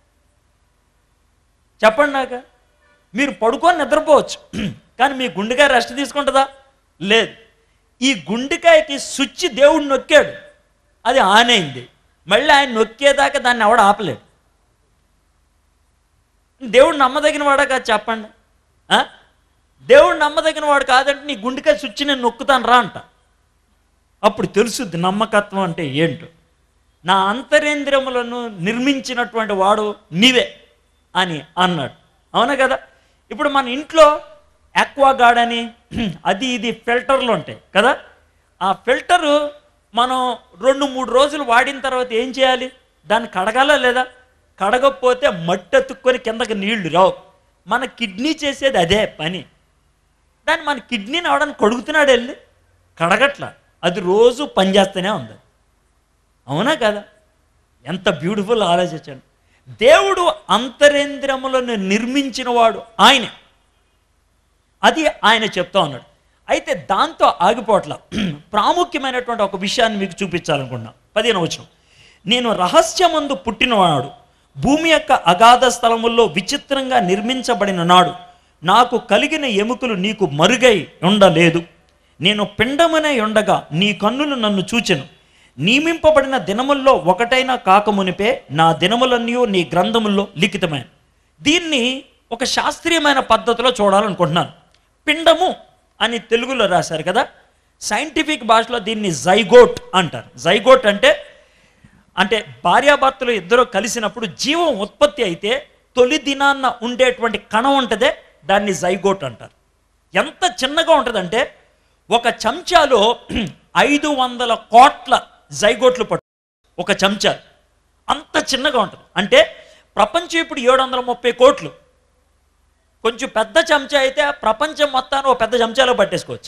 చెప్పండి నాకు మీరు పడుకొని నిద్రపోవచ్చు కానీ మీ గుండెకాయ రెస్ట్ తీసుకుంటుందా లేదు ఈ గుండెకాయకి స్విచ్ దేవుడు నొక్కాడు అది ఆన్ అయింది మళ్ళీ ఆయన నొక్కేదాకా దాన్ని ఎవడ ఆపలేడు దేవుడు నమ్మదగిన వాడా కాదు చెప్పండి ఆ? దేవుడు నమ్మదగిన వాడు కాదంటే నీ గుండెకాయ స్విచ్ నేను నొక్కుతాను రా అంట అప్పుడు తెలుసుద్ది నమ్మకత్వం అంటే ఏంటో నా అంతరేంద్రియములను నిర్మించినటువంటి వాడు నీవే అని అన్నాడు అవునా కదా ఇప్పుడు మన ఇంట్లో ఆక్వాగార్డ్ అని అది ఇది ఫిల్టర్లు ఉంటాయి కదా ఆ ఫిల్టరు మనం రెండు మూడు రోజులు వాడిన తర్వాత ఏం చేయాలి దాన్ని కడగాలా లేదా కడగకపోతే మట్టి అతుక్కొని కిందకి నీళ్లు రావు మన కిడ్నీ చేసేది అదే పని దాన్ని మన కిడ్నీని అవడానికి కడుగుతున్నాడు వెళ్ళి కడగట్ల అది రోజు పనిచేస్తూనే ఉంది అవునా కదా ఎంత బ్యూటిఫుల్ ఆలోచించండి దేవుడు అంతరేంద్రములను నిర్మించినవాడు ఆయనే అది ఆయన చెప్తా ఉన్నాడు అయితే దాంతో ఆగిపోట్ల ప్రాముఖ్యమైనటువంటి ఒక విషయాన్ని మీకు చూపించాలనుకున్నా పదిహేను వచ్చిన నేను రహస్యమందు పుట్టినవాడు భూమి యొక్క అగాధ స్థలముల్లో విచిత్రంగా నిర్మించబడిన నాడు నాకు కలిగిన ఎముకలు నీకు మరుగై ఉండలేదు నేను పిండమనే ఉండగా నీ కన్నులు నన్ను చూచెను నియమింపబడిన దినముల్లో ఒకటైనా కాకమునిపే నా దినములన్నీ నీ గ్రంథముల్లో లిఖితమైన దీన్ని ఒక శాస్త్రీయమైన పద్ధతిలో చూడాలనుకుంటున్నాను పిండము అని తెలుగులో రాశారు కదా సైంటిఫిక్ భాషలో దీన్ని జైగోట్ అంటారు జైగోట్ అంటే అంటే భార్యాభర్తలు ఇద్దరు కలిసినప్పుడు జీవం ఉత్పత్తి అయితే తొలి దినాన్న ఉండేటువంటి కణం ఉంటుందే దాన్ని జైగోట్ అంటారు ఎంత చిన్నగా ఉంటుందంటే ఒక చెంచాలో ఐదు వందల కోట్ల జైగోట్లు పట్టు ఒక చెంచా అంత చిన్నగా ఉంటుంది అంటే ప్రపంచం ఇప్పుడు ఏడు వందల ముప్పై కోట్లు కొంచెం పెద్ద చెంచా అయితే ప్రపంచం మొత్తాన్ని ఒక పెద్ద చెంచాలో పట్టేసుకోవచ్చు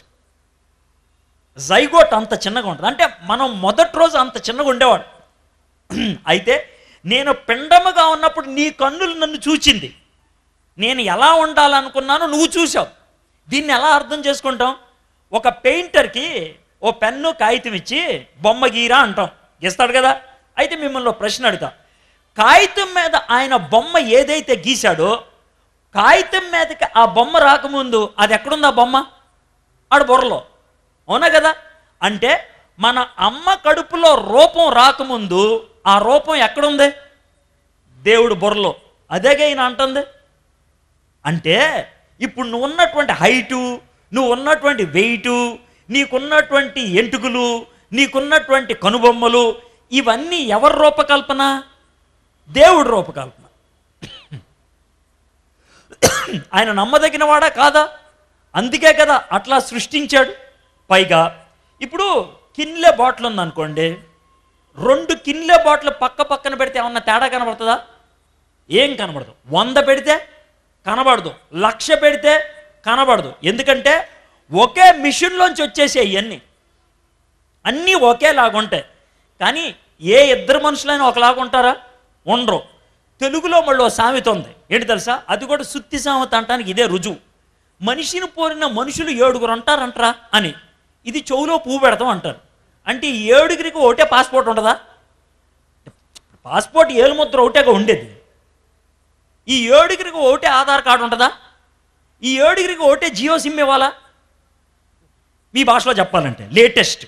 జైగోట్ అంత చిన్నగా ఉంటుంది అంటే మనం మొదటి రోజు అంత చిన్నగా ఉండేవాడు అయితే నేను పిండముగా ఉన్నప్పుడు నీ కన్నులు నన్ను చూచింది నేను ఎలా ఉండాలనుకున్నానో నువ్వు చూసావు దీన్ని ఎలా అర్థం చేసుకుంటాం ఒక పెయింటర్కి ఓ పెన్ను కాగితం ఇచ్చి బొమ్మ గీరా అంటాం గీస్తాడు కదా అయితే మిమ్మల్ని ఒక ప్రశ్న అడుగుతా కాగితం మీద ఆయన బొమ్మ ఏదైతే గీశాడో కాగితం మీదకి ఆ బొమ్మ రాకముందు అది ఎక్కడుంది ఆ బొమ్మ ఆడ బుర్రలో అవునా కదా అంటే మన అమ్మ కడుపులో రూపం రాకముందు ఆ రూపం ఎక్కడుంది దేవుడు బుర్రలో అదేగా ఈయన అంటుంది అంటే ఇప్పుడు నువ్వు ఉన్నటువంటి హైటు నువ్వు ఉన్నటువంటి వెయిటు నీకున్నటువంటి ఎంటుకలు నీకున్నటువంటి కనుబొమ్మలు ఇవన్నీ ఎవరి రూపకల్పన దేవుడి రూపకల్పన ఆయన నమ్మదగిన వాడా కాదా అందుకే కదా అట్లా సృష్టించాడు పైగా ఇప్పుడు కిన్లే బాటిల్ ఉందనుకోండి రెండు కిన్లే బాటిల్ పక్క పక్కన పెడితే ఏమన్నా తేడా కనబడుతుందా ఏం కనబడదు వంద పెడితే కనబడదు లక్ష పెడితే కనబడదు ఎందుకంటే ఒకే మిషన్లోంచి వచ్చేసే ఇవన్నీ అన్నీ ఒకేలాగా ఉంటాయి కానీ ఏ ఇద్దరు మనుషులైనా ఒకలాగా ఉంటారా ఉండరు తెలుగులో మళ్ళీ ఓ సామెత ఉంది ఏంటి తెలుసా అది కూడా సుత్తి సామెత అంటానికి ఇదే రుజువు మనిషిని పోరిన మనుషులు ఏడుగురు అంటారంటరా అని ఇది చెవులో పువ్వు పెడతాం అంటారు అంటే ఈ ఏడుగురికి ఒకటే పాస్పోర్ట్ ఉండదా పాస్పోర్ట్ ఏలుముద్ర ఒకటేగా ఉండేది ఈ ఏడుగురికి ఒకటే ఆధార్ కార్డు ఉంటుందా ఈ ఏడుగురికి ఒకటే జియో సిమ్ ఇవ్వాలా మీ భాషలో చెప్పాలంటే లేటెస్ట్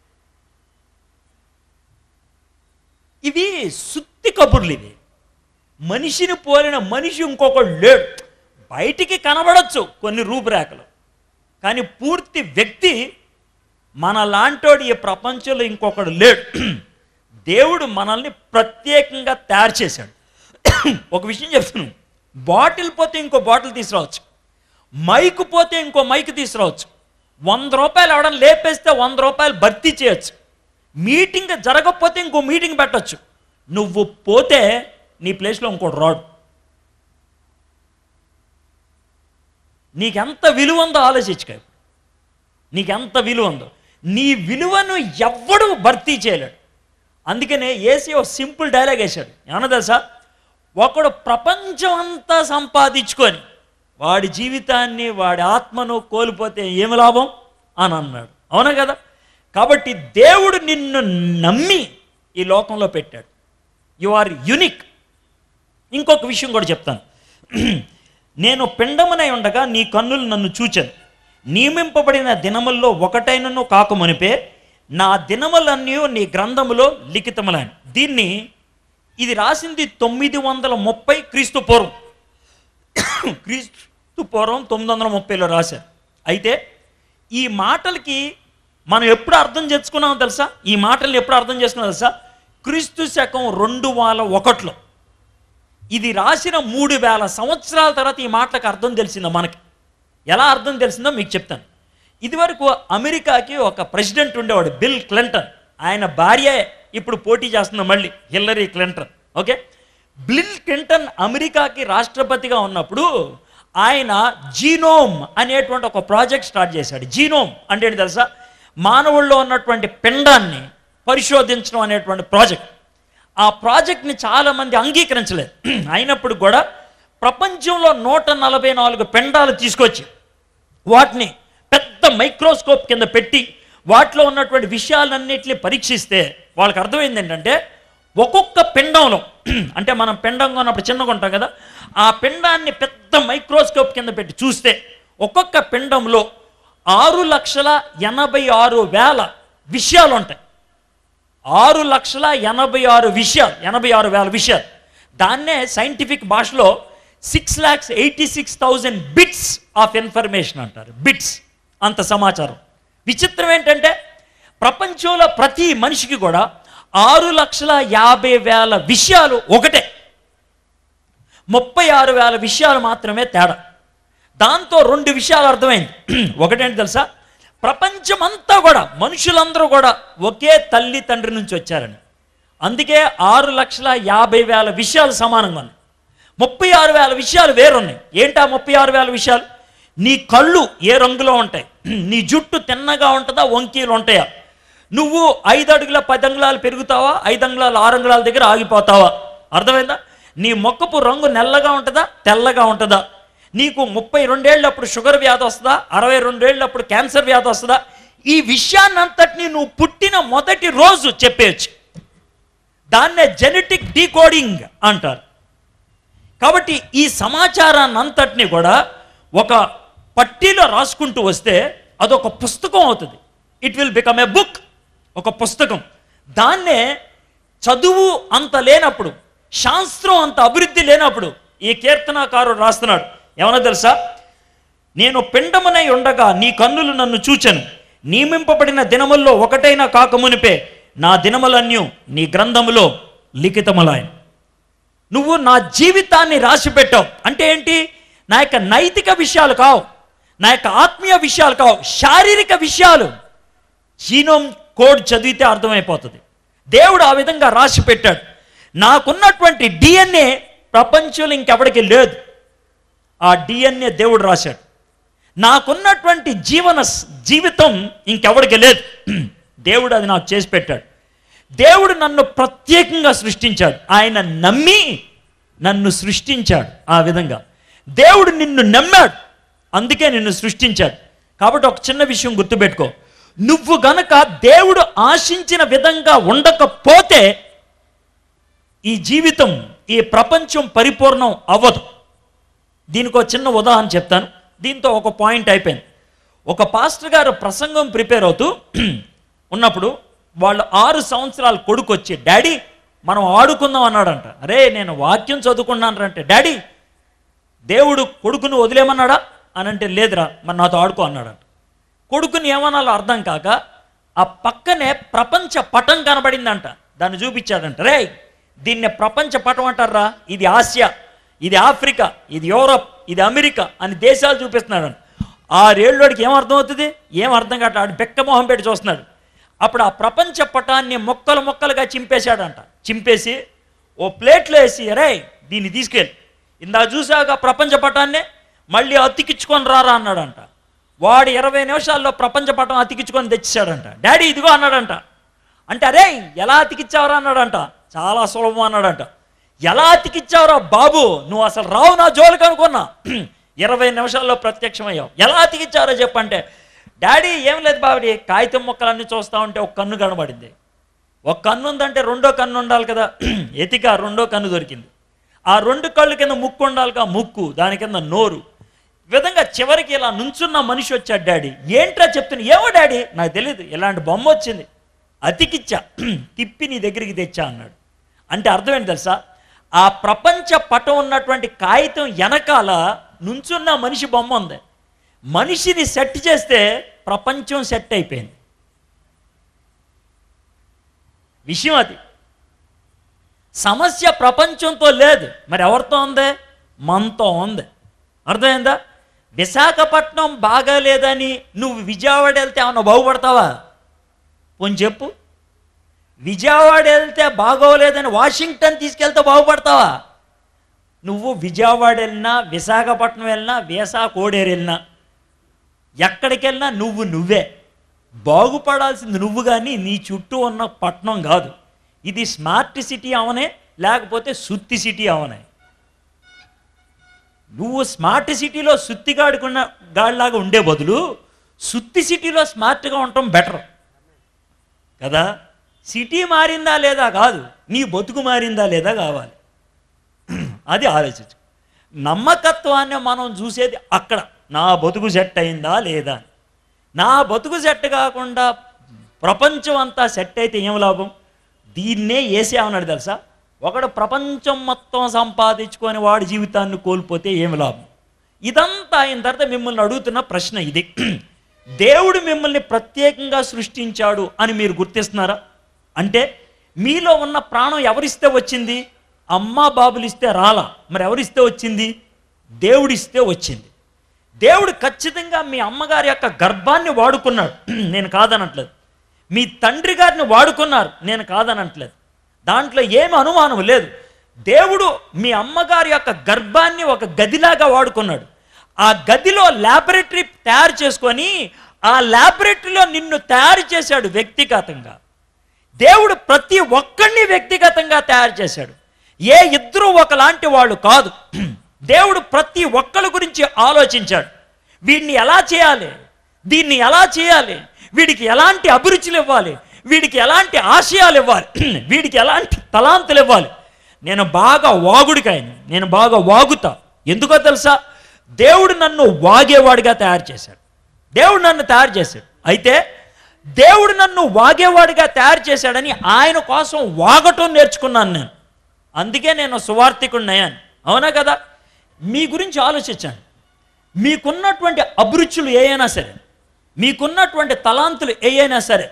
ఇవి సుత్తి కబుర్లు ఇవి మనిషిని పోలిన మనిషి ఇంకొకడు లేడు బయటికి కనబడచ్చు కొన్ని రూపురేఖలు కానీ పూర్తి వ్యక్తి మన లాంటోడు ఈ ప్రపంచంలో ఇంకొకడు లేడు దేవుడు మనల్ని ప్రత్యేకంగా తయారు చేశాడు ఒక విషయం చెప్తున్నాను బాటిల్ పోతే ఇంకో బాటిల్ తీసుకురావచ్చు మైక్ పోతే ఇంకో మైక్ తీసుకురావచ్చు వంద రూపాయలు ఎవడన్నా లేపేస్తే వంద రూపాయలు భర్తీ చేయొచ్చు మీటింగ్ జరగకపోతే ఇంకో మీటింగ్ పెట్టొచ్చు నువ్వు పోతే నీ ప్లేస్లో ఇంకోటి రాడు నీకెంత విలువ ఉందో ఆలోచించుకో నీకెంత విలువ ఉందో నీ విలువను ఎవ్వడు భర్తీ చేయలేడు అందుకనే ఏసీ ఒక సింపుల్ డైలాగ్ వేశాడు ఏమన్నా తెలుసా ఒకడు ప్రపంచం అంతా సంపాదించుకొని వాడి జీవితాన్ని వాడి ఆత్మను కోల్పోతే ఏమి లాభం అని అన్నాడు అవునా కదా కాబట్టి దేవుడు నిన్ను నమ్మి ఈ లోకంలో పెట్టాడు యు ఆర్ యునిక్ ఇంకొక విషయం కూడా చెప్తాను నేను పిండమునై ఉండగా నీ కన్నులు నన్ను చూచాను నియమింపబడిన దినముల్లో ఒకటైనను కాకమునిపే నా దినములన్నీ నీ గ్రంథములో లిఖితములని దీన్ని ఇది రాసింది తొమ్మిది వందల ముప్పై క్రీస్తు పూర్వం క్రీస్తు పూర్వం తొమ్మిది వందల ముప్పైలో రాశారు అయితే ఈ మాటలకి మనం ఎప్పుడు అర్థం చేసుకున్నామో తెలుసా ఈ మాటల్ని ఎప్పుడు అర్థం చేసుకున్నాం తెలుసా క్రీస్తు శకం రెండు వేల ఒకటిలో ఇది రాసిన మూడు వేల సంవత్సరాల తర్వాత ఈ మాటలకు అర్థం తెలిసిందో మనకి ఎలా అర్థం తెలిసిందో మీకు చెప్తాను ఇదివరకు అమెరికాకి ఒక ప్రెసిడెంట్ ఉండేవాడు బిల్ క్లింటన్ ఆయన భార్య ఇప్పుడు పోటీ చేస్తుంది మళ్ళీ Hillary Clinton okay Bill Clinton అమెరికాకి రాష్ట్రపతిగా ఉన్నప్పుడు ఆయన జీనోమ్ అనేటువంటి ఒక ప్రాజెక్ట్ స్టార్ట్ చేశాడు జీనోమ్ అంటే ఏంటి తెలుసా మానవుల్లో ఉన్నటువంటి పిండాన్ని పరిశోధించడం అనేటువంటి ప్రాజెక్ట్ ఆ ప్రాజెక్ట్ని చాలామంది అంగీకరించలేదు అయినప్పుడు కూడా ప్రపంచంలో నూట నలభై నాలుగు పెండాలు తీసుకొచ్చి వాటిని పెద్ద మైక్రోస్కోప్ కింద పెట్టి వాటిలో ఉన్నటువంటి విషయాలన్నింటినీ పరీక్షిస్తే వాళ్ళకి అర్థమైంది ఏంటంటే ఒక్కొక్క పిండంలో అంటే మనం పిండంగా ఉన్నప్పుడు చిన్నగా ఉంటాం కదా ఆ పిండాన్ని పెద్ద మైక్రోస్కోప్ కింద పెట్టి చూస్తే ఒక్కొక్క పిండంలో ఆరు లక్షల ఎనభై ఆరు వేల విషయాలు ఉంటాయి ఆరు లక్షల ఎనభై ఆరు విషయాలు ఎనభై ఆరు వేల విషయాలు దాన్నే సైంటిఫిక్ భాషలో six lakhs eighty six thousand bits of information అంటారు బిట్స్ అంత సమాచారం విచిత్రం ఏంటంటే ప్రపంచంలో ప్రతి మనిషికి కూడా ఆరు లక్షల యాభై వేల విషయాలు ఒకటే ముప్పై ఆరు వేల విషయాలు మాత్రమే తేడా దాంతో రెండు విషయాలు అర్థమైంది ఒకటేంటి తెలుసా ప్రపంచమంతా కూడా మనుషులందరూ కూడా ఒకే తల్లి తండ్రి నుంచి వచ్చారని అందుకే ఆరు లక్షల యాభై వేల విషయాలు సమానంగా ఉన్నాయి ముప్పై ఆరు వేల విషయాలు వేరున్నాయి ఏంటా ముప్పై ఆరు వేల విషయాలు నీ కళ్ళు ఏ రంగులో ఉంటాయి నీ జుట్టు తిన్నగా ఉంటుందా వంకీలు ఉంటాయా నువ్వు ఐదు అడుగుల పది అంగుళాలు పెరుగుతావా ఐదు అంగుళాలు ఆరు అంగుళాల దగ్గర ఆగిపోతావా అర్థమైందా నీ మొక్కపు రంగు నల్లగా ఉంటుందా తెల్లగా ఉంటుందా నీకు ముప్పై రెండేళ్ళప్పుడు షుగర్ వ్యాధి వస్తుందా అరవై రెండేళ్ళప్పుడు క్యాన్సర్ వ్యాధి వస్తుందా ఈ విషయాన్నంతటినీ నువ్వు పుట్టిన మొదటి రోజు చెప్పేయచ్చు దాన్నే జెనెటిక్ డీకోడింగ్ అంటారు కాబట్టి ఈ సమాచారాన్ని అంతటిని కూడా ఒక పట్టీలో రాసుకుంటూ వస్తే అదొక పుస్తకం అవుతుంది it will become a book ఒక పుస్తకం దాన్నే చదువు అంత లేనప్పుడు శాస్త్రం అంత అభివృద్ధి లేనప్పుడు ఈ కీర్తనాకారుడు రాస్తున్నాడు ఏమన్నా తెలుసా నేను పిండమునై ఉండగా నీ కన్నులు నన్ను చూచెను నియమింపబడిన దినముల్లో ఒకటైనా కాకమునిపే నా దినములన్యు నీ గ్రంథములో లిఖితములాయను నువ్వు నా జీవితాన్ని రాసి పెట్టావు అంటే ఏంటి నా యొక్క నైతిక విషయాలు కావు నా యొక్క ఆత్మీయ విషయాలు కావు శారీరక విషయాలు జీనోమ్ కోడ్ చదివితే అర్థమైపోతుంది దేవుడు ఆ విధంగా రాసి పెట్టాడు నాకున్నటువంటి డిఎన్ఏ ప్రపంచంలో ఇంకెవడికి లేదు ఆ డిఎన్ఏ దేవుడు రాశాడు నాకున్నటువంటి జీవన స్- జీవితం ఇంకెవడికి లేదు దేవుడు అది నాకు చేసి పెట్టాడు దేవుడు నన్ను ప్రత్యేకంగా సృష్టించాడు ఆయన నమ్మి నన్ను సృష్టించాడు ఆ విధంగా దేవుడు నిన్ను నమ్మాడు అందుకే నిన్ను సృష్టించాడు కాబట్టి ఒక చిన్న విషయం గుర్తుపెట్టుకో నువ్వు గనక దేవుడు ఆశించిన విధంగా ఉండకపోతే ఈ జీవితం ఈ ప్రపంచం పరిపూర్ణం అవ్వదు దీనికి ఒక చిన్న ఉదాహరణ చెప్తాను దీంతో ఒక పాయింట్ అయిపోయింది ఒక పాస్టర్ గారు ప్రసంగం ప్రిపేర్ అవుతూ ఉన్నప్పుడు వాళ్ళు ఆరు సంవత్సరాల కొడుకు వచ్చి డాడీ మనం ఆడుకుందాం అన్నాడంట అరే నేను వాక్యం చదువుకున్నాను అంటే డాడీ దేవుడు కొడుకును వదిలేమన్నాడా అని అంటే లేదురా మరి నాతో ఆడుకో అన్నాడంట కొడుకుని ఏమనాలో అర్థం కాక ఆ పక్కనే ప్రపంచ పటం కనబడిందంట దాన్ని చూపించాడంట రే దీన్ని ప్రపంచ పటం అంటారా ఇది ఆసియా ఇది ఆఫ్రికా ఇది యూరప్ ఇది అమెరికా అని దేశాలు చూపిస్తున్నాడు ఆరేళ్ళోడికి ఏం అర్థం అవుతుంది ఏం అర్థం కావట్లేదు ఆడు బెక్క మొహం పెట్టి చూస్తున్నాడు అప్పుడు ఆ ప్రపంచ పటాన్ని మొక్కలు మొక్కలుగా చింపేశాడంట చింపేసి ఓ ప్లేట్లో వేసి అరే దీన్ని తీసుకెళ్ళి ఇందా చూసాక ప్రపంచ పటాన్ని మళ్ళీ అతికించుకొని రారా అన్నాడంట వాడు ఇరవై నిమిషాల్లో ప్రపంచ పటం అతికించుకొని తెచ్చేశాడంట డాడీ ఇదిగో అన్నాడంట అంటే అరే ఎలా అతికిచ్చావురా అన్నాడంట చాలా సులభం అన్నాడంట ఎలా అతికిచ్చావురా బాబు నువ్వు అసలు రావు నా జోలికి అనుకున్నా ఇరవై నిమిషాల్లో ప్రత్యక్షమయ్యావు ఎలా అతికిచ్చారో చెప్పంటే డాడీ ఏం లేదు బాబడి కాగితం మొక్కలన్నీ చూస్తా ఉంటే ఒక కన్ను కనబడింది ఒక కన్ను ఉందంటే రెండో కన్ను ఉండాలి కదా ఎతిక రెండో కన్ను దొరికింది ఆ రెండు కళ్ళు కింద ముక్కు ఉండాలిగా ముక్కు దాని కింద నోరు ఈ విధంగా చివరికి ఇలా నుంచున్న మనిషి వచ్చాడు డాడీ ఏంట్రా చెప్తున్నా ఏమో డాడీ నాకు తెలియదు ఇలాంటి బొమ్మ వచ్చింది అతికిచ్చా తిప్పి నీ దగ్గరికి తెచ్చా అన్నాడు అంటే అర్థం ఏంటి తెలుసా ఆ ప్రపంచ పటం ఉన్నటువంటి కాగితం వెనకాల నుంచున్న మనిషి బొమ్మ ఉంది మనిషిని సెట్ చేస్తే ప్రపంచం సెట్ అయిపోయింది విషయం అది సమస్య ప్రపంచంతో లేదు మరి ఎవరితో ఉంది మనతో ఉంది అర్థమైందా విశాఖపట్నం బాగాలేదని నువ్వు విజయవాడ వెళ్తే ఏమన్నా బాగుపడతావా పోని చెప్పు విజయవాడ వెళ్తే బాగోలేదని వాషింగ్టన్ తీసుకెళ్తే బాగుపడతావా నువ్వు విజయవాడ వెళ్ళినా విశాఖపట్నం వెళ్ళినా వేసా కోడేరు వెళ్ళినా ఎక్కడికి వెళ్ళినా నువ్వు నువ్వే బాగుపడాల్సింది నువ్వు కానీ నీ చుట్టూ ఉన్న పట్టణం కాదు ఇది స్మార్ట్ సిటీ అవనే లేకపోతే సుత్తి సిటీ అవనే నువ్వు స్మార్ట్ సిటీలో సుత్తిగాడుకున్న గాడిలాగా ఉండే బదులు సుత్తి సిటీలో స్మార్ట్గా ఉండటం బెటర్ కదా సిటీ మారిందా లేదా కాదు నీ బతుకు మారిందా లేదా కావాలి అది ఆలోచించు నమ్మకత్వాన్ని మనం చూసేది అక్కడ నా బతుకు సెట్ అయిందా లేదా అని. నా బతుకు సెట్ కాకుండా ప్రపంచం అంతా సెట్ అయితే ఏం లాభం దీన్నే ఏసేమన్నాడు తెలుసా ఒకడు ప్రపంచం మొత్తం సంపాదించుకొని వాడి జీవితాన్ని కోల్పోతే ఏమి లాభం ఇదంతా అయిన తర్వాత మిమ్మల్ని అడుగుతున్న ప్రశ్న ఇది దేవుడు మిమ్మల్ని ప్రత్యేకంగా సృష్టించాడు అని మీరు గుర్తిస్తున్నారా అంటే మీలో ఉన్న ప్రాణం ఎవరిస్తే వచ్చింది అమ్మా బాబులు ఇస్తే రాలా మరి ఎవరిస్తే వచ్చింది దేవుడిస్తే వచ్చింది దేవుడు ఖచ్చితంగా మీ అమ్మగారి యొక్క గర్భాన్ని వాడుకున్నాడు నేను కాదనట్లేదు మీ తండ్రి గారిని వాడుకున్నారు నేను కాదనట్లేదు దాంట్లో ఏమి అనుమానం లేదు దేవుడు మీ అమ్మగారి యొక్క గర్భాన్ని ఒక గదిలాగా వాడుకున్నాడు ఆ గదిలో ల్యాబొరేటరీ తయారు చేసుకొని ఆ ల్యాబొరేటరీలో నిన్ను తయారు చేశాడు వ్యక్తిగతంగా దేవుడు ప్రతి ఒక్కడిని వ్యక్తిగతంగా తయారు చేశాడు ఏ ఇద్దరు ఒకలాంటి వాళ్ళు కాదు దేవుడు ప్రతి ఒక్కరి గురించి ఆలోచించాడు వీడిని ఎలా చేయాలి దీన్ని ఎలా చేయాలి వీడికి ఎలాంటి అభిరుచులు ఇవ్వాలి వీడికి ఎలాంటి ఆశయాలు ఇవ్వాలి వీడికి ఎలాంటి తలాంతులు ఇవ్వాలి నేను బాగా వాగుడికాయను నేను బాగా వాగుతా ఎందుకో తెలుసా దేవుడు నన్ను వాగేవాడిగా తయారు చేశాడు దేవుడు నన్ను తయారు చేశాడు అయితే దేవుడు నన్ను వాగేవాడిగా తయారు చేశాడని ఆయన కోసం వాగటం నేర్చుకున్నాను నేను అందుకే నేను సువార్థికుడినయ్యాను అవునా కదా మీ గురించి ఆలోచించండి మీకున్నటువంటి అభిరుచులు ఏ అయినా సరే మీకున్నటువంటి తలాంతులు ఏ అయినా సరే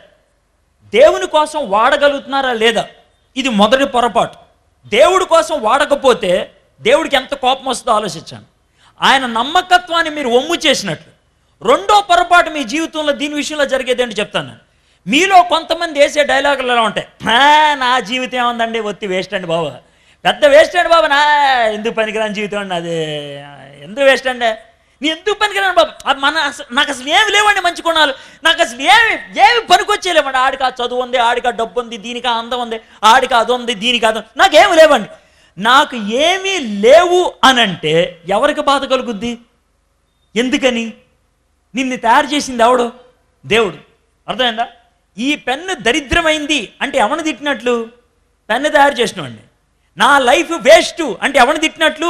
దేవుని కోసం వాడగలుగుతున్నారా లేదా ఇది మొదటి పొరపాటు దేవుడి కోసం వాడకపోతే దేవుడికి ఎంత కోపం వస్తుందో ఆలోచించండి ఆయన నమ్మకత్వాన్ని మీరు ఒమ్ము చేసినట్లు రెండో పొరపాటు మీ జీవితంలో దీని విషయంలో జరిగేది ఏంటి చెప్తాను నేను. మీలో కొంతమంది వేసే డైలాగులు ఎలా ఉంటాయి "ఆ, నా జీవితం ఏముందండి ఒత్తి వేస్ట్ అండి బాబు పెద్ద వేస్ట్ అండి బాబు నా ఎందుకు పనికిరాని జీవితం అండి అది ఎందుకు వేస్ట్ అండి నీ ఎందుకు పనికిరాను బాబు అది మన అస- నాకు అసలు ఏమి లేవండి మంచి గుణాలు నాకు అసలు ఏమి ఏమి పనికొచ్చేయలేమండి ఆడికి ఆ చదువు ఉంది ఆడికి ఆ డబ్బు ఉంది దీనికి ఆ అందం ఉంది ఆడికి అది ఉంది దీనికి అది ఉంది. నాకేమి లేవండి నాకు ఏమీ లేవు అనంటే ఎవరికి బాధ కలుగుద్ది ఎందుకని నిన్ను తయారు చేసింది ఎవడు దేవుడు అర్థమైందా ఈ పెన్ను దరిద్రమైంది అంటే ఎవరిని తిట్టినట్లు పెన్ను తయారు చేసినవాడిని నా లైఫ్ వేస్ట్ అంటే ఎవరిని తిట్టినట్లు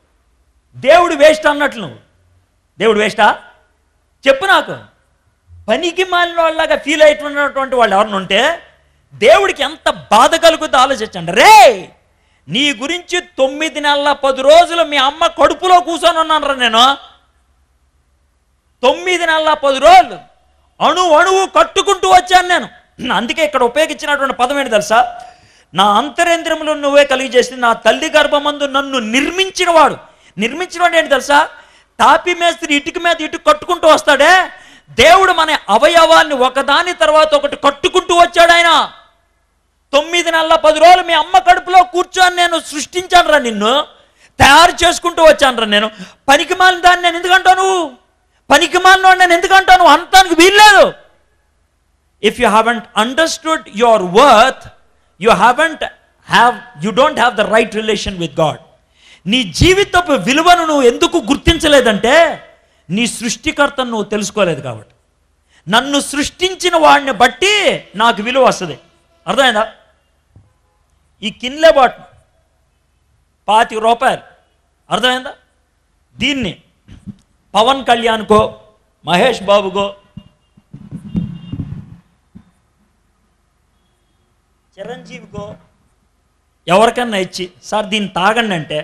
దేవుడు వేస్ట్ అన్నట్లు నువ్వు దేవుడు వేస్టా చెప్పు నాకు పనికి మాలిన వాళ్ళగా ఫీల్ అవుతున్నటువంటి వాళ్ళు ఎవరిని ఉంటే దేవుడికి ఎంత బాధ కలుగుద్దో ఆలోచించండి రే నీ గురించి తొమ్మిది నెలల పది రోజులు మీ అమ్మ కడుపులో కూర్చొని ఉన్నాను రా నేను తొమ్మిది నెలల పది రోజులు అణు అణువు కట్టుకుంటూ వచ్చాను నేను అందుకే ఇక్కడ ఉపయోగించినటువంటి పదం ఏంటి తెలుసా నా అంతరేంద్రములు నువ్వే కలిగజేసి నా తల్లి గర్భమందు నన్ను నిర్మించిన వాడు నిర్మించిన వాడు ఏంటి తెలుసా తాపి మేస్త్రి ఇటుక మీద ఇటుక కట్టుకుంటూ వస్తాడే దేవుడు మన అవయవాన్ని ఒకదాని తర్వాత ఒకటి కట్టుకుంటూ వచ్చాడు ఆయన తొమ్మిది నెలల పది రోజులు మీ అమ్మ కడుపులో కూర్చొని నేను సృష్టించాను రా నిన్ను తయారు చేసుకుంటూ వచ్చాను రా నేను పనికి మాలిన దాన్ని నేను ఎందుకంటాను పనికి మాలిన నేను ఎందుకంటాను అంతానికి వీల్లేదు if you haven't understood your worth you haven't have you don't have the right relation with God నీ జీవితపు విలువను నువ్వు ఎందుకు గుర్తించలేదంటే నీ సృష్టికర్తను నువ్వు తెలుసుకోలేదు కాబట్టి నన్ను సృష్టించిన వాడిని బట్టి నాకు విలువ వస్తుంది అర్థమైందా ఈ కిన్లే బాట్ పాతి రూపాయలు అర్థమైందా దీన్ని పవన్ కళ్యాణ్కో మహేష్ బాబుకో చిరంజీవికో ఎవరికన్నా ఇచ్చి సార్ దీన్ని తాగండి అంటే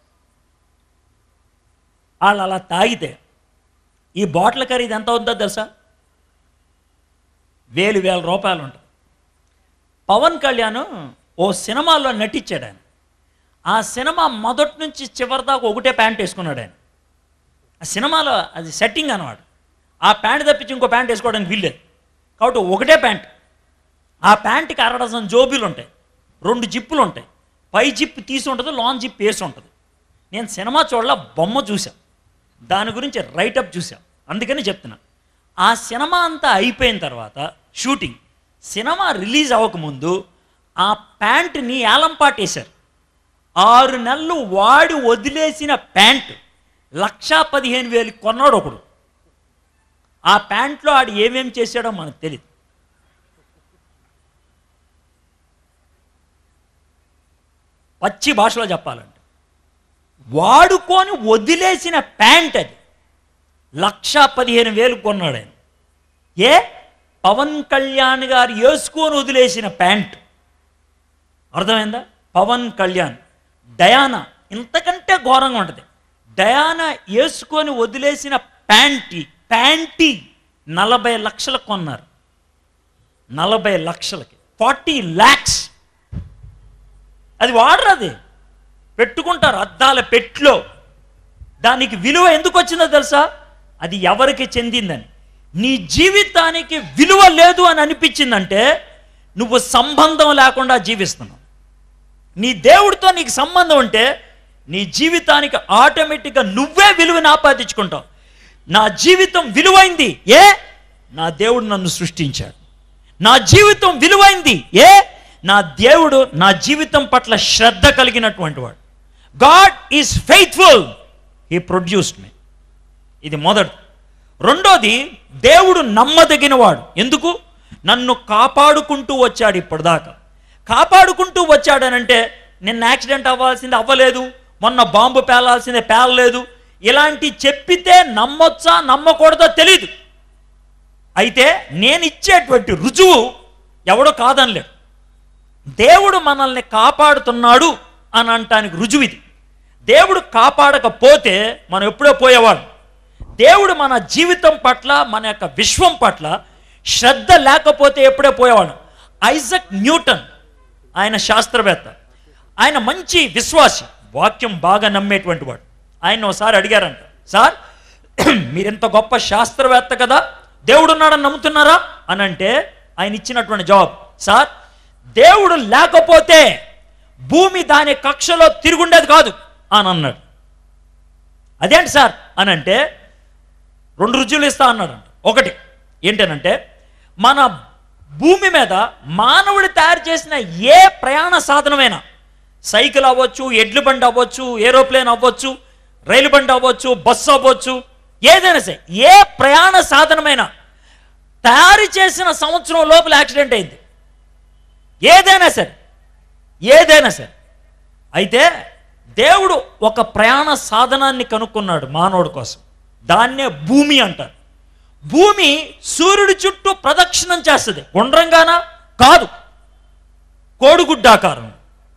వాళ్ళు అలా తాగితే ఈ బాటిల్ ఖరీదు ఎంత అవుతుందో తెలుసా వేలు వేల రూపాయలు ఉంటుంది పవన్ కళ్యాణ్ ఓ సినిమాలో నటించాడు ఆయన ఆ సినిమా మొదటి నుంచి చివరి దాకా ఒకటే ప్యాంట్ వేసుకున్నాడు ఆయన ఆ సినిమాలో అది సెట్టింగ్ అనమాట ఆ ప్యాంట్ తప్పించి ఇంకో ప్యాంట్ వేసుకోవడానికి వీల్లేదు కాబట్టి ఒకటే ప్యాంట్ ఆ ప్యాంట్కి అర డజన్ జోబీలు ఉంటాయి రెండు జిప్పులు ఉంటాయి పై జిప్ తీసి ఉంటుంది లాంగ్ జిప్ వేసి ఉంటుంది నేను సినిమా చూడాల బొమ్మ చూసాం దాని గురించి రైటప్ చూసాం అందుకని చెప్తున్నా ఆ సినిమా అంతా అయిపోయిన తర్వాత షూటింగ్ సినిమా రిలీజ్ అవ్వకముందు ఆ ప్యాంట్ని ఏలంపాటు వేశారు ఆరు నెలలు వాడి వదిలేసిన ప్యాంట్ లక్షా పదిహేను వేలు కొన్నాడు ఒకడు ఆ ప్యాంట్లో ఆడు ఏమేం చేశాడో మనకు తెలియదు పచ్చి భాషలో చెప్పాలంటే వాడుకొని వదిలేసిన ప్యాంట్ అది లక్షా పదిహేను వేలు కొన్నాడు ఆయన ఏ పవన్ కళ్యాణ్ గారు వేసుకొని వదిలేసిన ప్యాంట్ అర్థమైందా పవన్ కళ్యాణ్ డయానా ఇంతకంటే ఘోరంగా ఉంటుంది డయానా వేసుకొని వదిలేసిన ప్యాంటీ ప్యాంటీ నలభై లక్షలకు కొన్నారు నలభై లక్షలకి ఫార్టీ ల్యాక్స్ అది వాడరు అది పెట్టుకుంటారు అద్దాల పెట్లో దానికి విలువ ఎందుకు వచ్చిందో తెలుసా అది ఎవరికి చెందిందని నీ జీవితానికి విలువ లేదు అని అనిపించిందంటే నువ్వు సంబంధం లేకుండా జీవిస్తున్నావు నీ దేవుడితో నీకు సంబంధం ఉంటే నీ జీవితానికి ఆటోమేటిక్గా నువ్వే విలువని ఆపాదించుకుంటావు నా జీవితం విలువైంది ఏ నా దేవుడు నన్ను సృష్టించాడు నా జీవితం విలువైంది ఏ నా దేవుడు నా జీవితం పట్ల శ్రద్ధ కలిగినటువంటి వాడు God is faithful he produced me ఇది మొదటి రెండోది దేవుడు నమ్మదగినవాడు ఎందుకు నన్ను కాపాడుకుంటూ వచ్చాడు ఇప్పటిదాకా కాపాడుకుంటూ వచ్చాడనంటే నిన్న యాక్సిడెంట్ అవ్వాల్సింది అవ్వలేదు మొన్న బాంబు పేలాల్సిందే పేలలేదు ఇలాంటి చెప్పితే నమ్మొచ్చా నమ్మకూడదో తెలీదు అయితే నేను ఇచ్చేటువంటి రుజువు ఎవడో కాదనలేడు దేవుడు మనల్ని కాపాడుతున్నాడు అని అంటానికి రుజువు ఇది దేవుడు కాపాడకపోతే మనం ఎప్పుడో పోయేవాళ్ళం దేవుడు మన జీవితం పట్ల మన యొక్క విశ్వం పట్ల శ్రద్ధ లేకపోతే ఎప్పుడే పోయేవాడు ఐజక్ న్యూటన్ ఆయన శాస్త్రవేత్త ఆయన మంచి విశ్వాసి వాక్యం బాగా నమ్మేటువంటి వాడు ఆయన ఒకసారి అడిగారంట సార్ మీరెంత గొప్ప శాస్త్రవేత్త కదా దేవుడు ఉన్నాడని నమ్ముతున్నారా అని అంటే ఆయన ఇచ్చినటువంటి జవాబు సార్ దేవుడు లేకపోతే భూమి దాని కక్షలో తిరుగుండేది కాదు అని అన్నాడు అదేంటి సార్ అని అంటే రెండు రుజువులు ఇస్తా అన్నాడు ఒకటి ఏంటనంటే మన భూమి మీద మానవుడు తయారు చేసిన ఏ ప్రయాణ సాధనమైనా సైకిల్ అవ్వచ్చు ఎడ్ల బండి అవ్వచ్చు ఏరోప్లేన్ అవ్వచ్చు రైలు బండి అవ్వచ్చు బస్సు అవ్వచ్చు ఏదైనా సరే ఏ ప్రయాణ సాధనమైనా తయారు చేసిన సంవత్సరం లోపల యాక్సిడెంట్ అయింది ఏదైనా సరే ఏదైనా సరే అయితే దేవుడు ఒక ప్రయాణ సాధనాన్ని కనుక్కున్నాడు మానవుడి కోసం దాన్నే భూమి అంటారు భూమి సూర్యుడి చుట్టూ ప్రదక్షిణం చేస్తుంది గుండ్రంగానా కాదు కోడిగుడ్డాకారం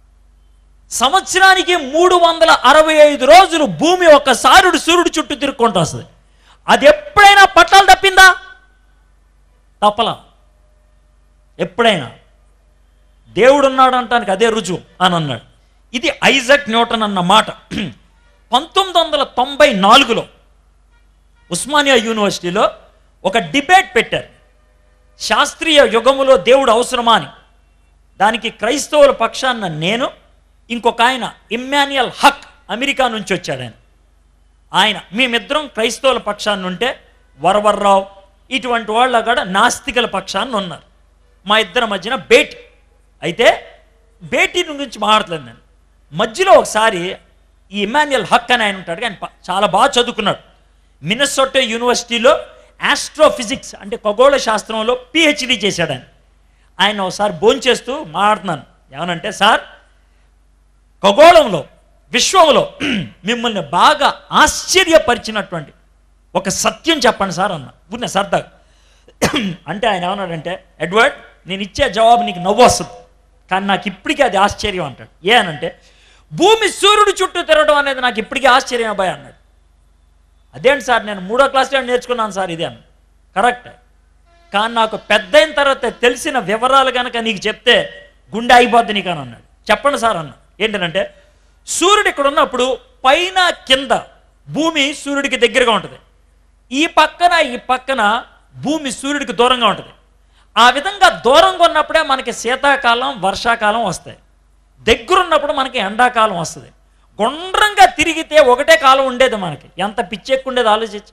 సంవత్సరానికి మూడు వందల అరవై ఐదు రోజులు భూమి ఒక్కసారి సూర్యుడి చుట్టూ తిరుక్కుంటూ వస్తుంది అది ఎప్పుడైనా పట్టాలు తప్పిందా తప్పలా ఎప్పుడైనా దేవుడు ఉన్నాడు అంటానికి అదే రుజువు అని అన్నాడు ఇది ఐజక్ న్యూటన్ అన్న మాట పంతొమ్మిది వందల తొంభై నాలుగులో ఉస్మానియా యూనివర్సిటీలో ఒక డిబేట్ పెట్టారు శాస్త్రీయ యుగములో దేవుడు అవసరమా అని దానికి క్రైస్తవుల పక్షాన నేను ఇంకొక ఆయన ఇమ్మాన్యుయల్ హక్ అమెరికా నుంచి వచ్చాడు ఆయన ఆయన మేమిద్దరం క్రైస్తవుల పక్షాన్ని ఉంటే వరవర్రావు ఇటువంటి వాళ్ళ కూడా నాస్తికుల పక్షాన్ని ఉన్నారు మా ఇద్దరి మధ్యన భేటీ అయితే భేటీ గురించి మాట్లాడలేదు నేను మధ్యలో ఒకసారి ఈ ఇమాన్యుయల్ హక్ అని ఆయన ఉంటాడు ఆయన ప- చాలా బాగా చదువుకున్నాడు మినసోటా యూనివర్సిటీలో ఆస్ట్రోఫిజిక్స్ అంటే ఖగోళ శాస్త్రంలో పిహెచ్డి చేశాడు ఆయన ఆయన ఒకసారి భోంచేస్తూ మాట్లాడుతున్నాను ఏమనంటే సార్ ఖగోళంలో విశ్వంలో మిమ్మల్ని బాగా ఆశ్చర్యపరిచినటువంటి ఒక సత్యం చెప్పండి సార్ అన్న ఉన్న సరదాగా అంటే ఆయన ఏమన్నాడంటే ఎడ్వర్డ్ నేను ఇచ్చే జవాబు నీకు నవ్వు వస్తుంది కానీ నాకు ఇప్పటికీ అది ఆశ్చర్యం అంటాడు ఏ అనంటే భూమి సూర్యుడు చుట్టూ తిరగడం అనేది నాకు ఇప్పటికీ ఆశ్చర్యం అబ్బాయి అన్నాడు అదేంటి సార్ నేను మూడో క్లాస్లో నేర్చుకున్నాను సార్ ఇదే అన్న కరెక్ట్ కానీ నాకు పెద్ద అయిన తర్వాత తెలిసిన వివరాలు కనుక నీకు చెప్తే గుండె అయిపోద్ది నీకు అని అన్నాడు చెప్పండి సార్ అన్న ఏంటంటే సూర్యుడు ఇక్కడ ఉన్నప్పుడు పైన కింద భూమి సూర్యుడికి దగ్గరగా ఉంటుంది ఈ పక్కన ఈ పక్కన భూమి సూర్యుడికి దూరంగా ఉంటుంది ఆ విధంగా దూరంగా ఉన్నప్పుడే మనకి శీతాకాలం వర్షాకాలం వస్తాయి దగ్గరున్నప్పుడు మనకి ఎండాకాలం వస్తుంది గుండ్రంగా తిరిగితే ఒకటే కాలం ఉండేది మనకి ఎంత పిచ్చెక్కుండేది ఆలోచించి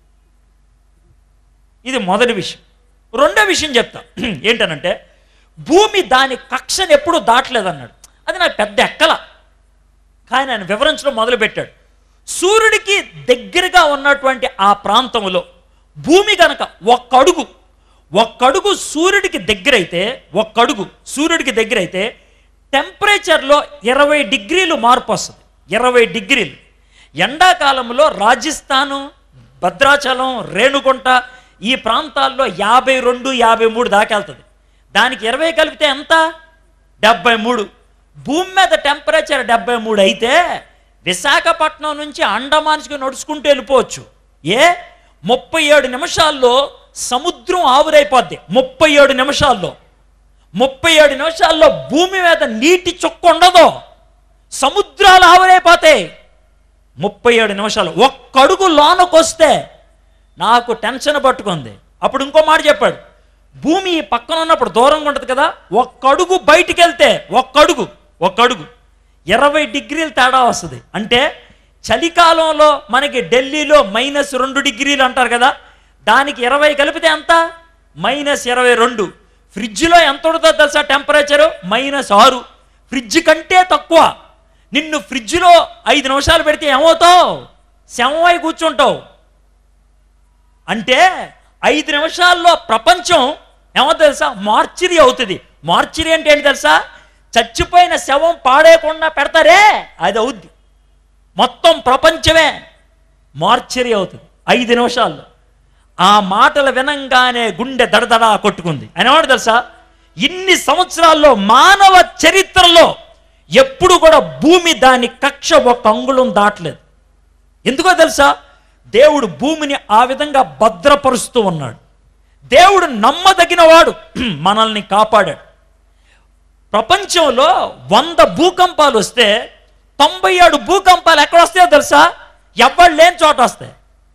ఇది మొదటి విషయం రెండో విషయం చెప్తా ఏంటనంటే భూమి దాని కక్షను ఎప్పుడూ దాటలేదన్నాడు అది నాకు పెద్ద ఎక్కల కానీ ఆయన వివరించడం మొదలుపెట్టాడు సూర్యుడికి దగ్గరగా ఉన్నటువంటి ఆ ప్రాంతంలో భూమి గనక ఒక్కడుగు ఒక్కడుగు సూర్యుడికి దగ్గరైతే ఒక్కడుగు సూర్యుడికి దగ్గరైతే టెంపరేచర్లో ఇరవై డిగ్రీలు మార్పు వస్తుంది ఇరవై డిగ్రీలు ఎండాకాలంలో రాజస్థాను భద్రాచలం రేణుగుంట ఈ ప్రాంతాల్లో యాభై రెండు యాభై మూడు దాకా వెళ్తుంది దానికి ఇరవై కలిపితే ఎంత డెబ్బై మూడు భూమి మీద టెంపరేచర్ డెబ్బై మూడు అయితే విశాఖపట్నం నుంచి అండమాన్స్కి నడుచుకుంటూ వెళ్ళిపోవచ్చు ఏ ముప్పై ఏడు నిమిషాల్లో సముద్రం ఆవిరైపోద్ది ముప్పై ఏడు నిమిషాల్లో ముప్పై ఏడు నిమిషాల్లో భూమి మీద నీటి చుక్క ఉండదు సముద్రాలు ఆవిరైపోతాయి ముప్పై ఏడు నిమిషాలు ఒక్కడుగు లోనకొస్తే నాకు టెన్షన్ పట్టుకుంది అప్పుడు ఇంకో మాట చెప్పాడు భూమి ఈ పక్కన ఉన్నప్పుడు దూరంగా ఉంటుంది కదా ఒక్కడుగు బయటికి వెళ్తే ఒక్కడుగు ఒక్కడుగు ఇరవై డిగ్రీలు తేడా వస్తుంది అంటే చలికాలంలో మనకి ఢిల్లీలో మైనస్ రెండు డిగ్రీలు అంటారు కదా దానికి ఇరవై కలిపితే ఎంత మైనస్ ఇరవై రెండు ఫ్రిడ్జ్లో ఎంత ఉంటుందో తెలుసా టెంపరేచరు మైనస్ ఆరు ఫ్రిడ్జ్ కంటే తక్కువ నిన్ను ఫ్రిడ్జ్లో ఐదు నిమిషాలు పెడితే ఏమవుతావు శవమై కూర్చుంటావు అంటే ఐదు నిమిషాల్లో ప్రపంచం ఏమో తెలుసా మార్చిరి అవుతుంది మార్చిరి అంటే ఏంటి తెలుసా చచ్చిపోయిన శవం పాడేయకుండా పెడతారే అది అవుద్ది మొత్తం ప్రపంచమే మార్చరి అవుతుంది ఐదు నిమిషాల్లో ఆ మాటలు వినంగానే గుండె దడదడా కొట్టుకుంది ఆయన ఏమంటాడు తెలుసా ఇన్ని సంవత్సరాల్లో మానవ చరిత్రలో ఎప్పుడు కూడా భూమి దాని కక్ష ఒక అంగుళం దాటలేదు ఎందుకో తెలుసా దేవుడు భూమిని ఆ విధంగా భద్రపరుస్తూ ఉన్నాడు దేవుడు నమ్మదగిన వాడు మనల్ని కాపాడాడు ప్రపంచంలో వంద భూకంపాలు వస్తే తొంభై ఏడు భూకంపాలు ఎక్కడ వస్తాయో తెలుసా ఎవరు లేని చోట వస్తాయి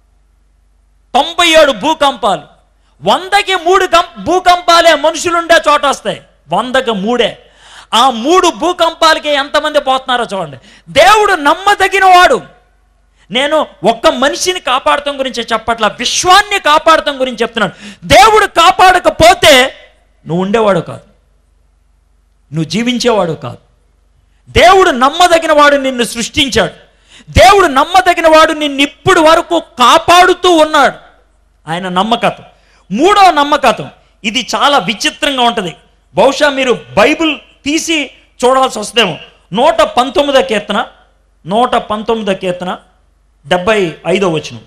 తొంభై ఏడు భూకంపాలు వందకి మూడు కం భూకంపాలే మనుషులుండే చోట వస్తాయి వందకి మూడే ఆ మూడు భూకంపాలకి ఎంతమంది పోతున్నారో చూడండి దేవుడు నమ్మదగిన వాడు నేను ఒక్క మనిషిని కాపాడటం గురించి చెప్పట్లా విశ్వాన్ని కాపాడటం గురించి చెప్తున్నాను దేవుడు కాపాడకపోతే నువ్వు ఉండేవాడు కాదు నువ్వు జీవించేవాడు కాదు దేవుడు నమ్మదగిన వాడు నిన్ను సృష్టించాడు దేవుడు నమ్మదగిన వాడు నిన్ను ఇప్పుడు వరకు కాపాడుతూ ఉన్నాడు ఆయన నమ్మకత్వం మూడో నమ్మకత్వం ఇది చాలా విచిత్రంగా ఉంటుంది బహుశా మీరు బైబిల్ తీసి చూడాల్సి వస్తుందేమో నూట పంతొమ్మిదో కీర్తన నూట పంతొమ్మిదో కీర్తన డెబ్బై ఐదో వచనం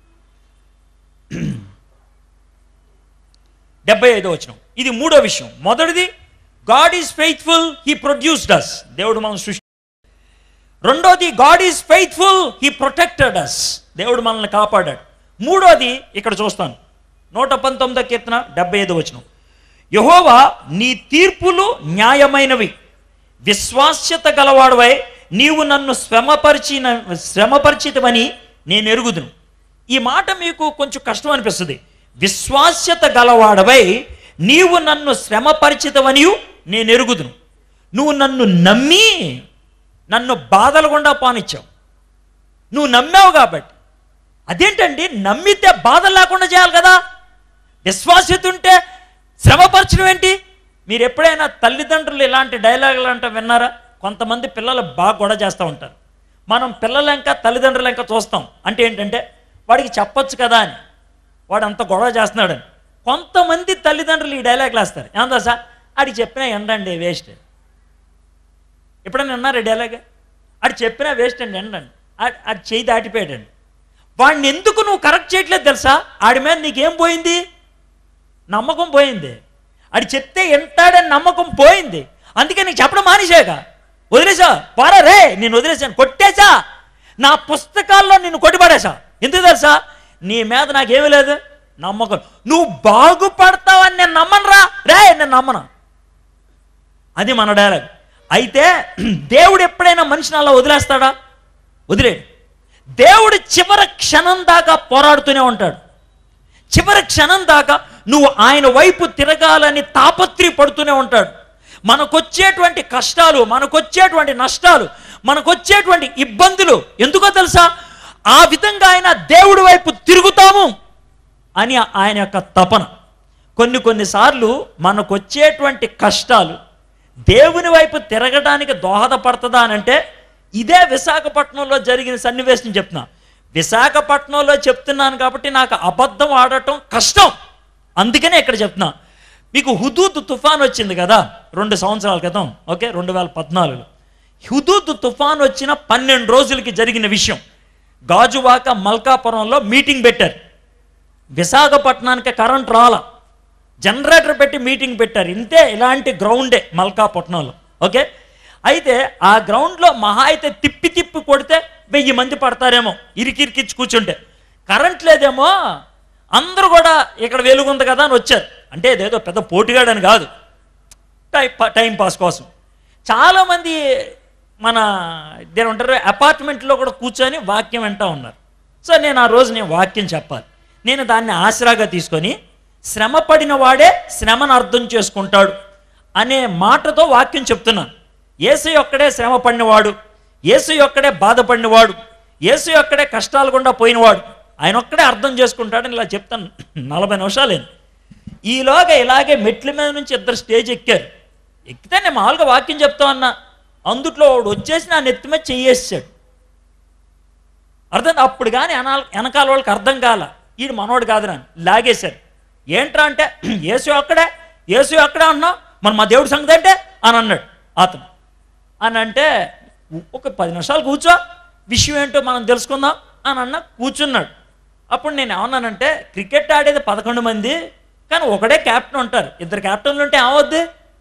డెబ్బై ఐదో వచనం ఇది మూడో విషయం మొదటిది God is faithful he produced us దేవుడు మనం సృష్టి రెండోది God is faithful he protected us దేవుడు మనల్ని కాపాడాడు మూడోది ఇక్కడ చూస్తాను నూట పంతొమ్మిదో కీర్తన డెబ్బై ఐదు వచనం యహోవా నీ తీర్పులు న్యాయమైనవి విశ్వాస్యత గలవాడవై నీవు నన్ను శ్రమపరిచిన శ్రమపరిచితమని నేను ఎరుగుదును ఈ మాట మీకు కొంచెం కష్టం అనిపిస్తుంది విశ్వాస్యత గలవాడవై నీవు నన్ను శ్రమపరిచితమనియు నేను ఎరుగుదును నువ్వు నన్ను నమ్మి నన్ను బాధలు గుండా పానిచ్చావు నువ్వు నమ్మావు కాబట్టి అదేంటండి నమ్మితే బాధ లేకుండా చేయాలి కదా విశ్వాస్యత ఉంటే శ్రమపరచడం ఏంటి మీరు ఎప్పుడైనా తల్లిదండ్రులు ఇలాంటి డైలాగులు అంటే విన్నారా కొంతమంది పిల్లలు బాగా గొడవ చేస్తూ ఉంటారు మనం పిల్లల ఇంకా తల్లిదండ్రులు ఇంకా చూస్తాం అంటే ఏంటంటే వాడికి చెప్పొచ్చు కదా అని వాడు అంత గొడవ చేస్తున్నాడని కొంతమంది తల్లిదండ్రులు ఈ డైలాగులు వేస్తారు ఏమందా సార్ ఆడికి చెప్పినా ఎండండి వేస్ట్ ఎప్పుడైనా విన్నారా ఈ డైలాగ్ ఆడు చెప్పినా వేస్ట్ అండి ఎండండి ఆడి ఆడి చేయి దాటిపోయాడండి వాడిని ఎందుకు నువ్వు కరెక్ట్ చేయట్లేదు తెలుసా ఆడి మీద నీకేం పోయింది నమ్మకం పోయింది ఆడు చెప్తే ఎంటాడని నమ్మకం పోయింది అందుకే నీకు చెప్పడం మానేశాక వదిలేసా పోరా రే నేను వదిలేసాను కొట్టేశా నా పుస్తకాల్లో నిన్ను కొట్టిపడేశా ఎందుకు తెలుసా నీ మీద నాకేమీ లేదు నమ్మకం నువ్వు బాగుపడతావని నేను నమ్మనురా రే నేను నమ్మను అది మన డైలాగ్ అయితే దేవుడు ఎప్పుడైనా మనిషిని అలా వదిలేస్తాడా వదిలేడు దేవుడు చివరి క్షణం దాకా పోరాడుతూనే ఉంటాడు చివరి క్షణం దాకా నువ్వు ఆయన వైపు తిరగాలని తాపత్రయపడుతూనే ఉంటాడు మనకొచ్చేటువంటి కష్టాలు మనకొచ్చేటువంటి నష్టాలు మనకొచ్చేటువంటి ఇబ్బందులు ఎందుకో తెలుసా ఆ విధంగా ఆయన దేవుడి వైపు తిరుగుతాము అని ఆయన యొక్క తపన కొన్ని కొన్నిసార్లు మనకొచ్చేటువంటి కష్టాలు దేవుని వైపు తిరగడానికి దోహదపడుతుందా అని అంటే ఇదే విశాఖపట్నంలో జరిగిన సన్నివేశం చెప్తున్నా విశాఖపట్నంలో చెప్తున్నాను కాబట్టి నాకు అబద్ధం ఆడటం కష్టం అందుకనే ఇక్కడ చెప్తున్నా మీకు హుదూద్ తుఫాన్ వచ్చింది కదా రెండు సంవత్సరాల క్రితం ఓకే రెండు వేల పద్నాలుగులో హుదూద్ తుఫాన్ వచ్చిన పన్నెండు రోజులకి జరిగిన విషయం గాజువాక మల్కాపురంలో మీటింగ్ పెట్టారు విశాఖపట్నానికి కరెంట్ రాల జనరేటర్ పెట్టి మీటింగ్ పెట్టారు ఇంతే ఇలాంటి గ్రౌండే మల్కాపట్నంలో ఓకే అయితే ఆ గ్రౌండ్లో మహా అయితే తిప్పి తిప్పి కొడితే వెయ్యి మంది పడతారేమో ఇరికిరికిచ్చి కూర్చుంటే కరెంట్ లేదేమో అందరూ కూడా ఇక్కడ వెలుగుంది కదా అని వచ్చారు అంటే ఇదేదో పెద్ద పోటీగాడని కాదు టైం పా- టైం పాస్ కోసం చాలామంది మన దేని ఉంటారు అపార్ట్మెంట్లో కూడా కూర్చొని వాక్యం వింటూ ఉన్నారు సో నేను ఆ రోజు నేను వాక్యం చెప్పాలి నేను దాన్ని ఆసరాగా తీసుకొని శ్రమ పడిన వాడే శ్రమను అర్థం చేసుకుంటాడు అనే మాటతో వాక్యం చెప్తున్నాను ఏసు ఒక్కడే శ్రమ పడినవాడు ఏసు ఒక్కడే బాధపడినవాడు ఏసు ఒక్కడే కష్టాలు గుండా పోయినవాడు ఆయన ఒక్కడే అర్థం చేసుకుంటాడని ఇలా చెప్తాను నలభై నిమిషాలేను ఈలోగా ఇలాగే మెట్ల మీద నుంచి ఇద్దరు స్టేజ్ ఎక్కారు ఎక్కితే నేను మామూలుగా వాక్యం చెప్తా ఉన్నా అందుట్లో వాడు వచ్చేసి నా నెత్తి మీద చెయ్యేసాడు అర్థం అప్పుడు కానీ అనాల వెనకాల వాళ్ళకి అర్థం కాల ఈడు మనోడు కాదు అని లాగేశారు ఏంట్రా అంటే యేసు అక్కడే యేసు అక్కడే అన్నావు మరి మా దేవుడి సంగతి అంటే అని అన్నాడు అతను అని అంటే ఒక పది నిమిషాలు కూర్చో విషయం ఏంటో మనం తెలుసుకుందాం అని అన్న కూర్చున్నాడు అప్పుడు నేను ఏమన్నానంటే క్రికెట్ ఆడేది పదకొండు మంది కానీ ఒకడే కెప్టెన్ ఉంటారు ఇద్దరు కెప్టెన్లు ఉంటే ఏమవుద్ది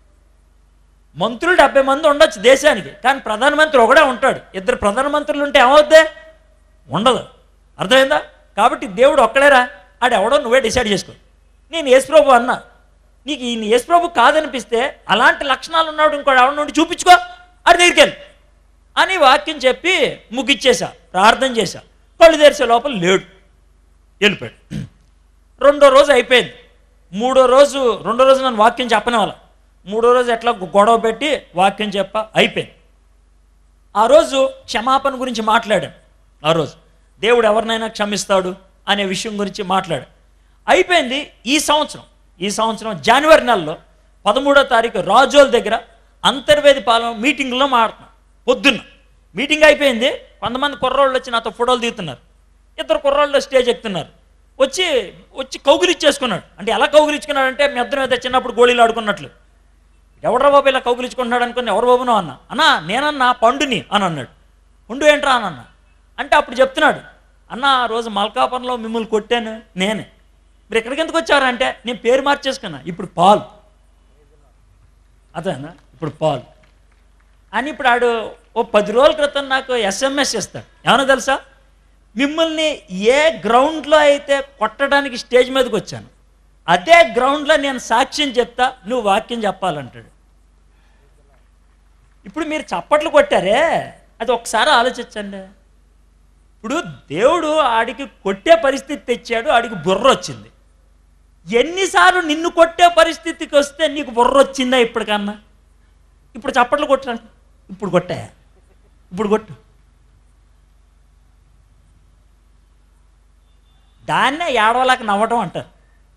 మంత్రులు డెబ్బై మంది ఉండొచ్చు దేశానికి కానీ ప్రధానమంత్రి ఒకడే ఉంటాడు ఇద్దరు ప్రధానమంత్రులు ఉంటే ఏమవుద్ది ఉండదు అర్థమైందా కాబట్టి దేవుడు ఒక్కడేరా ఆడు ఎవడో నువ్వే డిసైడ్ చేసుకో నేను యేసుప్రభు అన్నా నీకు ఈయన యేసుప్రభు కాదనిపిస్తే అలాంటి లక్షణాలు ఉన్నాడు ఇంకోటి ఎవరి నుండి చూపించుకో ఆడి దగ్గరికి వెళ్ళి అని వాక్యం చెప్పి ముగిచ్చేసా ప్రార్థన చేశా కళ్ళు తెరిసే లోపల లేడు వెళ్ళిపోయాడు రెండో రోజు అయిపోయింది మూడో రోజు రెండో రోజు నన్ను వాక్యం చెప్పని వాళ్ళ మూడో రోజు ఎట్లా గొడవ పెట్టి వాక్యం చెప్ప అయిపోయింది ఆ రోజు క్షమాపణ గురించి మాట్లాడాను ఆ రోజు దేవుడు ఎవరినైనా క్షమిస్తాడు అనే విషయం గురించి మాట్లాడాడు అయిపోయింది ఈ సంవత్సరం ఈ సంవత్సరం జనవరి నెలలో పదమూడో తారీఖు రాజోల్ దగ్గర అంతర్వేది పాలెం మీటింగ్లో మాడుతున్నాం పొద్దున్న మీటింగ్ అయిపోయింది కొంతమంది కుర్రోళ్ళు వచ్చి నాతో ఫోటోలు దిగుతున్నారు ఇద్దరు కుర్రోళ్ళు స్టేజ్ ఎక్కుతున్నారు వచ్చి వచ్చి కౌగిలిచ్చేసుకున్నాడు అంటే ఎలా కౌగిలించుకున్నాడు అంటే మీ ఇద్దరం అయితే చిన్నప్పుడు గోళీలు ఆడుకున్నట్లు ఎవడ్రా బాబు ఇలా కౌగిలించుకుంటున్నాడు అనుకుని ఎవరు బాబునో అన్న అన్నా నేనన్నా పండుని అని అన్నాడు పండు ఏంట్రా అని అన్న అంటే అప్పుడు చెప్తున్నాడు అన్న ఆ రోజు మల్కాపురంలో మిమ్మల్ని కొట్టాను నేనే మీరు ఎక్కడికి ఎందుకు వచ్చారా అంటే నేను పేరు మార్చేసుకున్నా ఇప్పుడు పాల్ అదేనా ఇప్పుడు పాల్ అని ఇప్పుడు ఆడు ఓ పది రోజుల క్రితం నాకు ఎస్ఎంఎస్ ఇస్తాడు ఏమన్నా తెలుసా మిమ్మల్ని ఏ గ్రౌండ్లో అయితే కొట్టడానికి స్టేజ్ మీదకి వచ్చాను అదే గ్రౌండ్లో నేను సాక్ష్యం చెప్తా నువ్వు వాక్యం చెప్పాలంటాడు ఇప్పుడు మీరు చప్పట్లు కొట్టారే అది ఒకసారి ఆలోచించండి ఇప్పుడు దేవుడు ఆడికి కొట్టే పరిస్థితి తెచ్చాడు ఆడికి బుర్ర వచ్చింది ఎన్నిసార్లు నిన్ను కొట్టే పరిస్థితికి వస్తే నీకు బుర్ర వచ్చిందా ఇప్పటికన్నా ఇప్పుడు చప్పట్లు కొట్టండి ఇప్పుడు కొట్టా ఇప్పుడు కొట్టు దాన్నే ఏడవలేక నవ్వటం అంటారు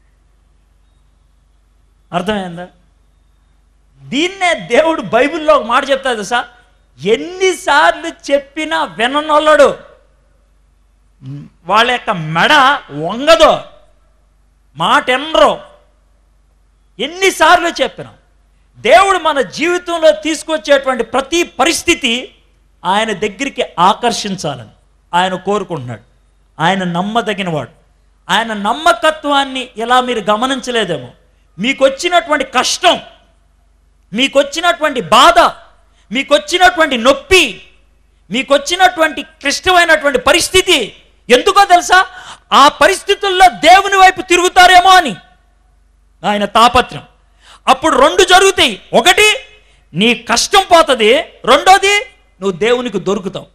అర్థమైందా దీన్నే దేవుడు బైబిల్లో ఒక మాట చెప్తాడు సార్ ఎన్నిసార్లు చెప్పినా విననొల్లడు వాళ్ళ యొక్క మెడ వంగదో మాట ఎనరో ఎన్నిసార్లు చెప్పినాం దేవుడు మన జీవితంలో తీసుకొచ్చేటువంటి ప్రతి పరిస్థితి ఆయన దగ్గరికి ఆకర్షించాలని ఆయన కోరుకుంటున్నాడు ఆయన నమ్మదగినవాడు ఆయన నమ్మకత్వాన్ని ఇలా మీరు గమనించలేదేమో మీకు వచ్చినటువంటి కష్టం మీకు వచ్చినటువంటి బాధ మీకు వచ్చినటువంటి నొప్పి మీకు వచ్చినటువంటి క్లిష్టమైనటువంటి పరిస్థితి ఎందుకో తెలుసా ఆ పరిస్థితుల్లో దేవుని వైపు తిరుగుతారేమో అని ఆయన తాపత్రం అప్పుడు రెండు జరుగుతాయి ఒకటి నీ కష్టం పోతుంది రెండోది నువ్వు దేవునికి దొరుకుతావు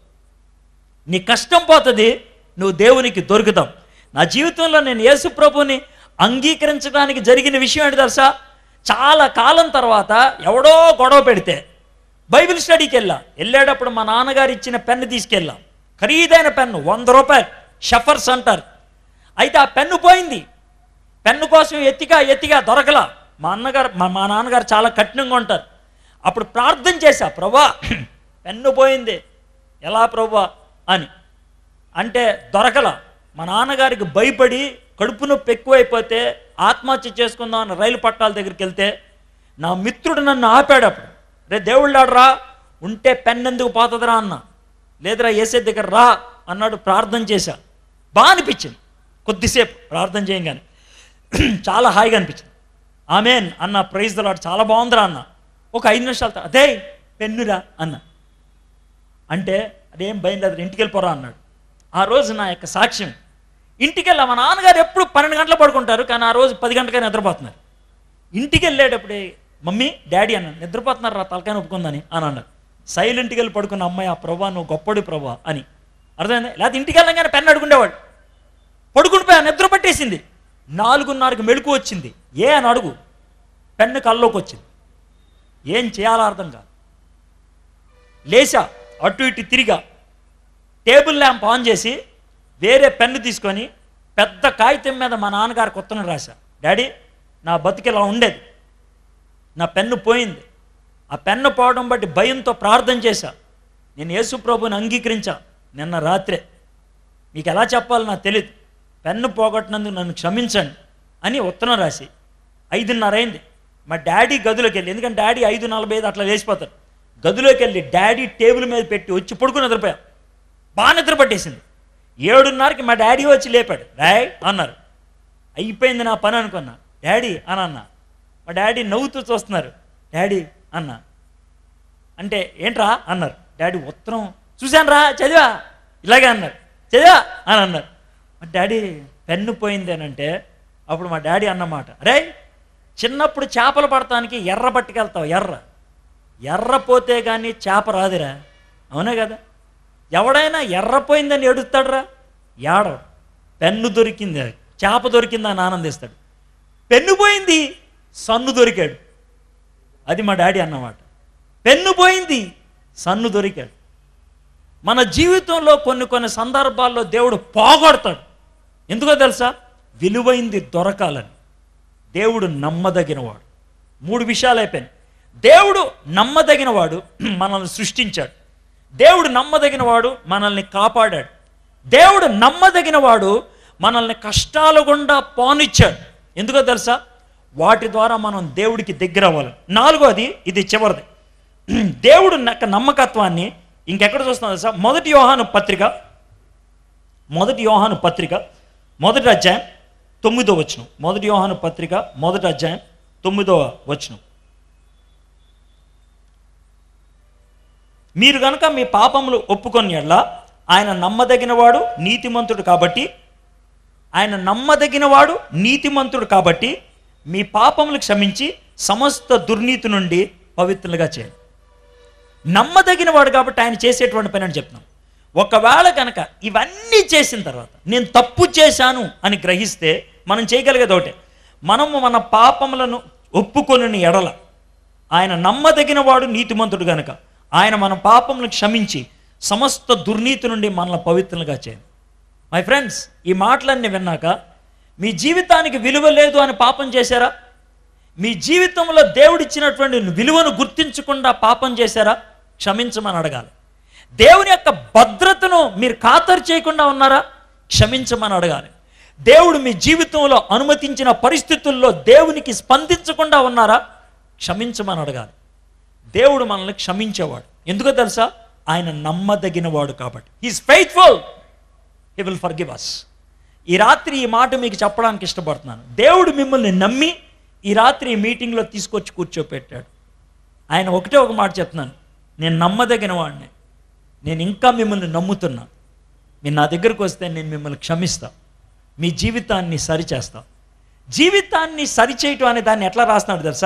నీ కష్టం పోతుంది నువ్వు దేవునికి దొరుకుతావు నా జీవితంలో నేను యేసు ప్రభుని అంగీకరించడానికి జరిగిన విషయం ఏంటి తెలుసా చాలా కాలం తర్వాత ఎవడో గొడవ పెడితే బైబిల్ స్టడీకి వెళ్ళా వెళ్ళేటప్పుడు మా నాన్నగారు ఇచ్చిన పెన్ను తీసుకెళ్ళాం ఖరీదైన పెన్ను వంద రూపాయలు షఫర్స్ అంటారు అయితే ఆ పెన్ను పోయింది పెన్ను కోసం ఎత్తిగా ఎత్తిగా దొరకలా మా అన్నగారు మా మా నాన్నగారు చాలా కఠినంగా ఉంటారు అప్పుడు ప్రార్థన చేశా ప్రభా పెన్ను పోయింది ఎలా ప్రభా అని అంటే దొరకల మా నాన్నగారికి భయపడి కడుపు నొప్పి ఎక్కువైపోతే ఆత్మహత్య చేసుకుందాం అని రైలు పట్టాల దగ్గరికి వెళ్తే నా మిత్రుడు నన్ను ఆపాడు అప్పుడు రే దేవుళ్ళాడరా ఉంటే పెన్ ఎందుకు పోతుందిరా అన్న లేదురా ఏసే దగ్గర రా అన్నాడు ప్రార్థన చేశా బాగా అనిపించింది కొద్దిసేపు ప్రార్థన చేయగానే చాలా హాయిగా అనిపించింది ఆమెన్ అన్న ప్రైజ్ దలాడు చాలా బాగుందిరా అన్న ఒక ఐదు నిమిషాలు తర్వాత, అదే పెన్నురా అన్న అంటే అదేం భయం లేదు ఇంటికి వెళ్ళిపోరా అన్నాడు ఆ రోజు నా యొక్క సాక్ష్యం ఇంటికి వెళ్ళా మా నాన్నగారు ఎప్పుడు పన్నెండు గంటలు పడుకుంటారు కానీ ఆ రోజు పది గంటలకే నిద్రపోతున్నారు ఇంటికి వెళ్ళేటప్పుడే మమ్మీ డాడీ అన్నాను నిద్రపోతున్నారు రా తలకాయ ఒప్పుకుందని అని అన్నారు సైలెంట్కి వెళ్ళి పడుకున్న అమ్మాయి ఆ ప్రభా నువ్వు గొప్పడి ప్రభా అని అర్థమైంది లేకపోతే ఇంటికి వెళ్ళంగానే పెన్ను అడుగుండేవాడు పడుకుండిపోయా నిద్ర పట్టేసింది నాలుగున్నరకు మెలకు వచ్చింది ఏ అని అడుగు పెన్ను కల్లోకి వచ్చింది ఏం చేయాలో అర్థం కాదు లేచా అటు ఇటు తిరిగా టేబుల్ ల్యాంప్ ఆన్ చేసి వేరే పెన్ను తీసుకొని పెద్ద కాగితం మీద మా నాన్నగారు కొత్తను రాశా డాడీ నా బతుకు ఇలా ఉండేది నా పెన్ను పోయింది ఆ పెన్ను పోవడం బట్టి భయంతో ప్రార్థన చేశా నేను యేసు ప్రభుని అంగీకరించా నిన్న రాత్రే మీకు ఎలా చెప్పాలో నాకు తెలియదు పెన్ను పోగొట్టినందుకు నన్ను క్షమించండి అని ఉత్తరం రాసి ఐదున్నర అయింది మా డాడీ గదిలోకి వెళ్ళి ఎందుకంటే డాడీ ఐదు నలభై ఐదు అట్లా లేచిపోతారు గదిలోకి వెళ్ళి డాడీ టేబుల్ మీద పెట్టి వచ్చి పడుకుని నిద్రపోయా బాగా నిద్ర పట్టేసింది ఏడున్నరకి మా డాడీ వచ్చి లేపాడు డాయ్ అన్నారు అయిపోయింది నా పని అనుకున్నా డాడీ అని అన్నా మా డాడీ నవ్వుతూ చూస్తున్నారు డాడీ అన్న అంటే ఏంట్రా అన్నారు డాడీ ఉత్తరం చూశాను రా చదివా ఇలాగే అన్నారు చదివా అని అన్నారు మా డాడీ పెన్ను పోయింది అని అంటే అప్పుడు మా డాడీ అన్నమాట అరే చిన్నప్పుడు చేపలు పడటానికి ఎర్ర పట్టుకెళ్తావు ఎర్ర ఎర్ర పోతే కానీ చేప రాదురా అవునే కదా ఎవడైనా ఎర్ర పోయిందని ఏడుస్తాడురా ఏడవ పెన్ను దొరికింది చేప దొరికిందని ఆనందిస్తాడు పెన్ను పోయింది సన్ను దొరికాడు అది మా డాడీ అన్నమాట పెన్ను పోయింది సన్ను దొరికాడు మన జీవితంలో కొన్ని కొన్ని సందర్భాల్లో దేవుడు పోగొడతాడు ఎందుకో తెలుసా విలువైంది దొరకాలని దేవుడు నమ్మదగినవాడు మూడు విషయాలు అయిపోయినాయి దేవుడు నమ్మదగినవాడు మనల్ని సృష్టించాడు దేవుడు నమ్మదగినవాడు మనల్ని కాపాడాడు దేవుడు నమ్మదగినవాడు మనల్ని కష్టాల గుండా పోనిచ్చాడు ఎందుకో తెలుసా వాటి ద్వారా మనం దేవుడికి దగ్గర అవ్వాలి నాలుగోది ఇది చివరిది దేవుడు యొక్క నమ్మకత్వాన్ని ఇంకెక్కడ చూస్తున్నాం తెలుసా మొదటి యోహాను పత్రిక మొదటి యోహాను పత్రిక మొదటి అధ్యాయం తొమ్మిదో వచనం మొదటి యోహాను పత్రిక మొదటి అధ్యాయం తొమ్మిదో వచనం మీరు గనుక మీ పాపములు ఒప్పుకొని ఎడ్ల ఆయన నమ్మదగినవాడు నీతిమంతుడు కాబట్టి ఆయన నమ్మదగిన వాడు నీతిమంతుడు కాబట్టి మీ పాపములు క్షమించి సమస్త దుర్నీతి నుండి పవిత్రులుగా చేయండి నమ్మదగిన వాడు కాబట్టి ఆయన చేసేటువంటి పని అని చెప్తున్నాం ఒకవేళ కనుక ఇవన్నీ చేసిన తర్వాత నేను తప్పు చేశాను అని గ్రహిస్తే మనం చేయగలిగేది ఒకటే మనము మన పాపములను ఒప్పుకొని ఎడల ఆయన నమ్మదగిన వాడు నీతిమంతుడు గనక ఆయన మన పాపములను క్షమించి సమస్త దుర్నీతి నుండి మనల్ని పవిత్రులుగా చేయండి మై ఫ్రెండ్స్ ఈ మాటలన్నీ విన్నాక మీ జీవితానికి విలువ లేదు అని పాపం చేశారా మీ జీవితంలో దేవుడిచ్చినటువంటి విలువను గుర్తించకుండా పాపం చేశారా క్షమించమని అడగాలి దేవుని యొక్క భద్రతను మీరు ఖాతరు చేయకుండా ఉన్నారా క్షమించమని అడగాలి దేవుడు మీ జీవితంలో అనుమతించిన పరిస్థితుల్లో దేవునికి స్పందించకుండా ఉన్నారా క్షమించమని అడగాలి దేవుడు మనల్ని క్షమించేవాడు ఎందుకో తెలుసా ఆయన నమ్మదగినవాడు కాబట్టి he's faithful he will forgive us ఈ రాత్రి ఈ మాట మీకు చెప్పడానికి ఇష్టపడుతున్నాను దేవుడు మిమ్మల్ని నమ్మి ఈ రాత్రి ఈ మీటింగ్లో తీసుకొచ్చి కూర్చోపెట్టాడు ఆయన ఒకటే ఒక మాట చెప్తున్నాను నేను నమ్మదగిన వాడిని నేను ఇంకా మిమ్మల్ని నమ్ముతున్నా మీరు నా దగ్గరకు వస్తే నేను మిమ్మల్ని క్షమిస్తా మీ జీవితాన్ని సరిచేస్తా జీవితాన్ని సరిచేయటం అనే దాన్ని ఎట్లా రాస్తున్నాడు తెలుసా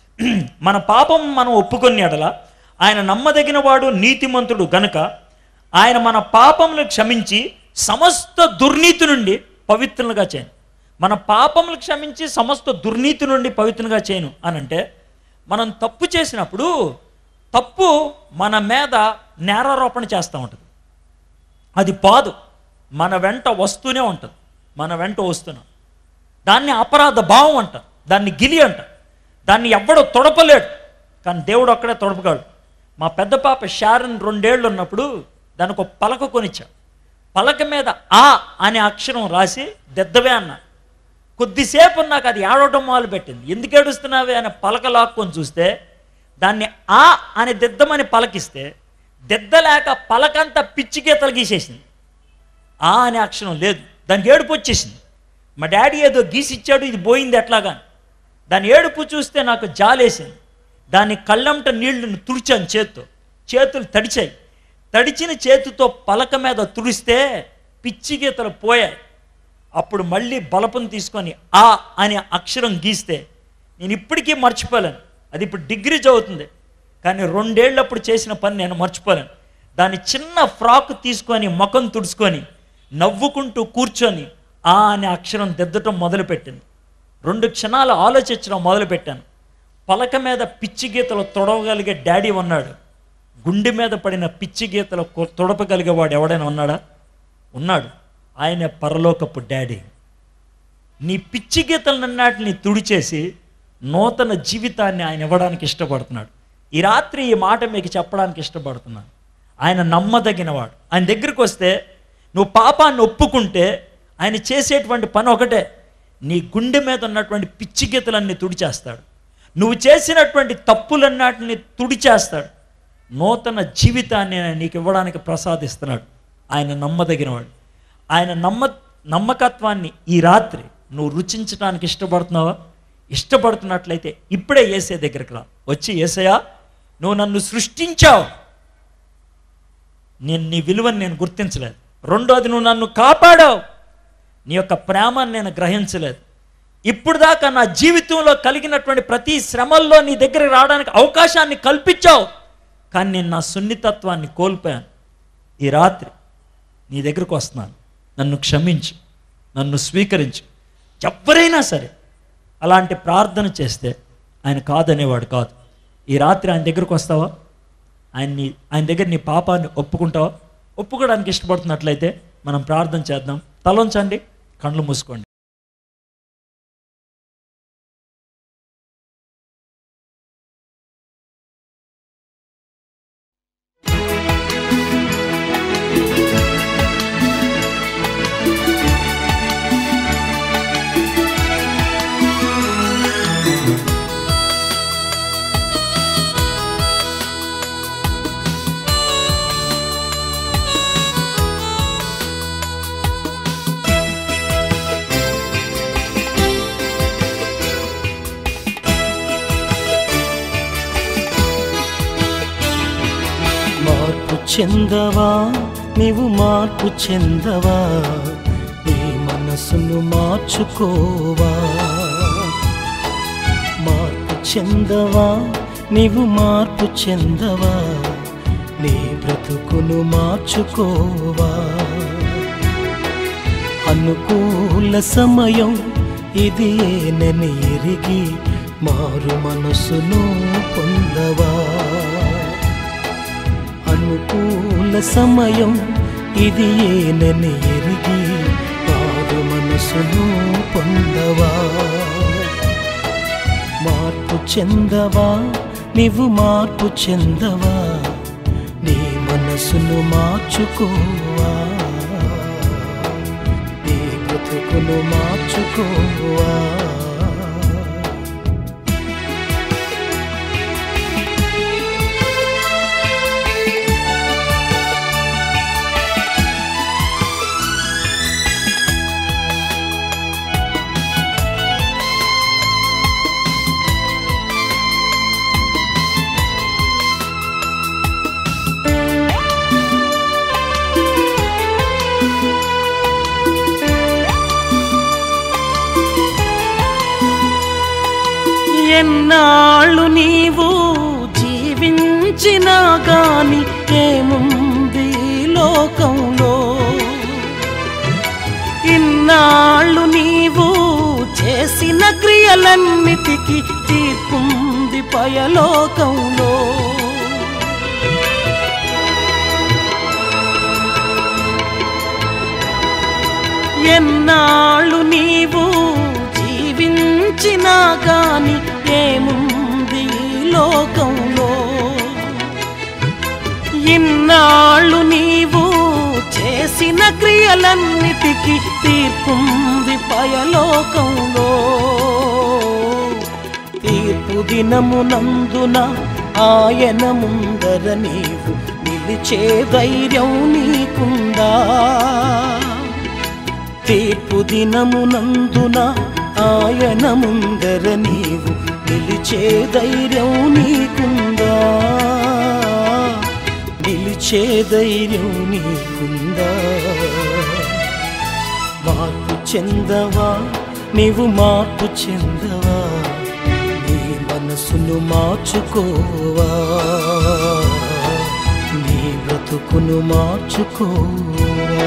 మన పాపం మనం ఒప్పుకొని ఎడల ఆయన నమ్మదగిన వాడు నీతిమంతుడు గనుక ఆయన మన పాపములు క్షమించి సమస్త దుర్నీతి నుండి పవిత్రులుగా చేయను మన పాపములు క్షమించి సమస్త దుర్నీతి నుండి పవిత్రంగా చేయను అని అంటే మనం తప్పు చేసినప్పుడు తప్పు మన మీద నేరారోపణ చేస్తూ ఉంటుంది అది పాదు మన వెంట వస్తూనే ఉంటుంది మన వెంట వస్తున్నాం దాన్ని అపరాధ భావం అంట దాన్ని గిలి అంట దాన్ని ఎవ్వడో తొడపలేడు కానీ దేవుడు ఒక్కడే తొడపగాడు మా పెద్ద పాప షారన్ రెండేళ్ళు ఉన్నప్పుడు దానికి ఒక పలక కొనిచ్చా పలక మీద ఆ అనే అక్షరం రాసి దెద్దవే అన్న కొద్దిసేపు నాకు అది ఏడవటం మొదలు పెట్టింది ఎందుకు ఏడుస్తున్నావే అనే పలక లాక్కొని చూస్తే దాన్ని ఆ అని దిద్దమని పలకిస్తే దిద్దలేక పలకంతా పిచ్చి గీతలు గీసేసింది ఆ అనే అక్షరం లేదు దానికి ఏడుపు వచ్చేసింది మా డాడీ ఏదో గీసిచ్చాడు ఇది పోయింది ఎట్లాగా దాని ఏడుపు చూస్తే నాకు జాలేసింది దాని కళ్ళంట నీళ్లను తుడిచాను చేత్తో చేతులు తడిచాయి తడిచిన చేతితో పలక మీద తుడిస్తే పిచ్చి గీతలు పోయాయి అప్పుడు మళ్ళీ బలపం తీసుకొని ఆ అనే అక్షరం గీస్తే నేను ఇప్పటికీ మర్చిపోలేను అది ఇప్పుడు డిగ్రీ చదువుతుంది కానీ రెండేళ్ళప్పుడు చేసిన పని నేను మర్చిపోలేను దాని చిన్న ఫ్రాక్ తీసుకొని ముఖం తుడుచుకొని నవ్వుకుంటూ కూర్చొని ఆ అనే అక్షరం దిద్దటం మొదలుపెట్టింది రెండు క్షణాలు ఆలోచించడం మొదలుపెట్టాను పలక మీద పిచ్చి గీతలు తొడవగలిగే డాడీ ఉన్నాడు గుండె మీద పడిన పిచ్చి గీతలు కొ- తొడపగలిగేవాడు ఎవడైనా ఉన్నాడా ఉన్నాడు ఆయన పరలోకపు డాడీ నీ పిచ్చి గీతలన్నిటిని తుడిచేసి నూతన జీవితాన్ని ఆయన ఇవ్వడానికి ఇష్టపడుతున్నాడు ఈ రాత్రి ఈ మాట మీకు చెప్పడానికి ఇష్టపడుతున్నాను ఆయన నమ్మదగినవాడు ఆయన దగ్గరికి వస్తే నువ్వు పాపాన్ని ఒప్పుకుంటే ఆయన చేసేటువంటి పని ఒకటే నీ గుండె మీద ఉన్నటువంటి పిచ్చి గీతలన్నీ తుడిచేస్తాడు నువ్వు చేసినటువంటి తప్పులన్నిటిని తుడిచేస్తాడు నూతన జీవితాన్ని ఆయన నీకు ఇవ్వడానికి ప్రసాదిస్తున్నాడు ఆయన నమ్మదగినవాడు ఆయన నమ్మ నమ్మకత్వాన్ని ఈ రాత్రి నువ్వు రుచించడానికి ఇష్టపడుతున్నావా ఇష్టపడుతున్నట్లయితే ఇప్పుడే ఏసే దగ్గరికి రా వచ్చి ఏసయా నువ్వు నన్ను సృష్టించావు నేను నీ విలువని నేను గుర్తించలేదు రెండోది నువ్వు నన్ను కాపాడావు నీ యొక్క ప్రేమను నేను గ్రహించలేదు ఇప్పుడు దాకా నా జీవితంలో కలిగినటువంటి ప్రతి శ్రమల్లో నీ దగ్గరికి రావడానికి అవకాశాన్ని కల్పించావు కానీ నేను నా సున్నితత్వాన్ని కోల్పోయాను ఈ రాత్రి నీ దగ్గరకు వస్తున్నాను నన్ను క్షమించు నన్ను స్వీకరించు ఎవరైనా సరే అలాంటి ప్రార్థన చేస్తే ఆయన కాదనేవాడు కాదు ఈ రాత్రి ఆయన దగ్గరకు వస్తావా ఆయన్ని ఆయన దగ్గర నీ పాపాన్ని ఒప్పుకుంటావా ఒప్పుకోవడానికి ఇష్టపడుతున్నట్లయితే మనం ప్రార్థన చేద్దాం తలంచండి కళ్ళు మూసుకోండి మార్పు చెందవా నీవు మార్పు చెందవా నీ మనసు మనసును మార్చుకోవా మార్పు చెందవా నీవు మార్పు చెందవా నీ బ్రతుకును మార్చుకోవా అనుకూల సమయం ఇది ఏనని ఎరిగి మారు మనసును పొందవా అనుకూల సమయం ఇది ఏనని ఎరిగి మారు మనసును పొందవా మార్పు చెందవా నీవు మార్పు చెందవా నీ మనసును మార్చుకోవా నీ బ్రతుకును మార్చుకోవా ఎన్నాళ్ళు నీవు జీవించినా గాని ఏముంది ఈ లోకంలో ఇన్నాళ్ళు నీవు చేసిన క్రియలన్నిటికీ తీర్పుంది పయలోకంలో ఎన్నాళ్ళు నీవు జీవించినా గాని ఏముంది ఈ లోకంలో ఇన్నాళ్ళు నీవు చేసిన క్రియలన్నిటికీ తీర్పుంది పయలోకంలో తీర్పు దినమునందున ఆయన ముందర నీవు నిలిచే ధైర్యం నీకుందా తీర్పు దినమునందున ఆయన ముందర నీవు నిలిచే ధైర్యం నీకుందా నిలిచే ధైర్యం నీకుందా మార్పు చెందవా నీవు మార్పు చెందవా నీ మనసును మార్చుకోవా నీ బ్రతుకును మార్చుకోవా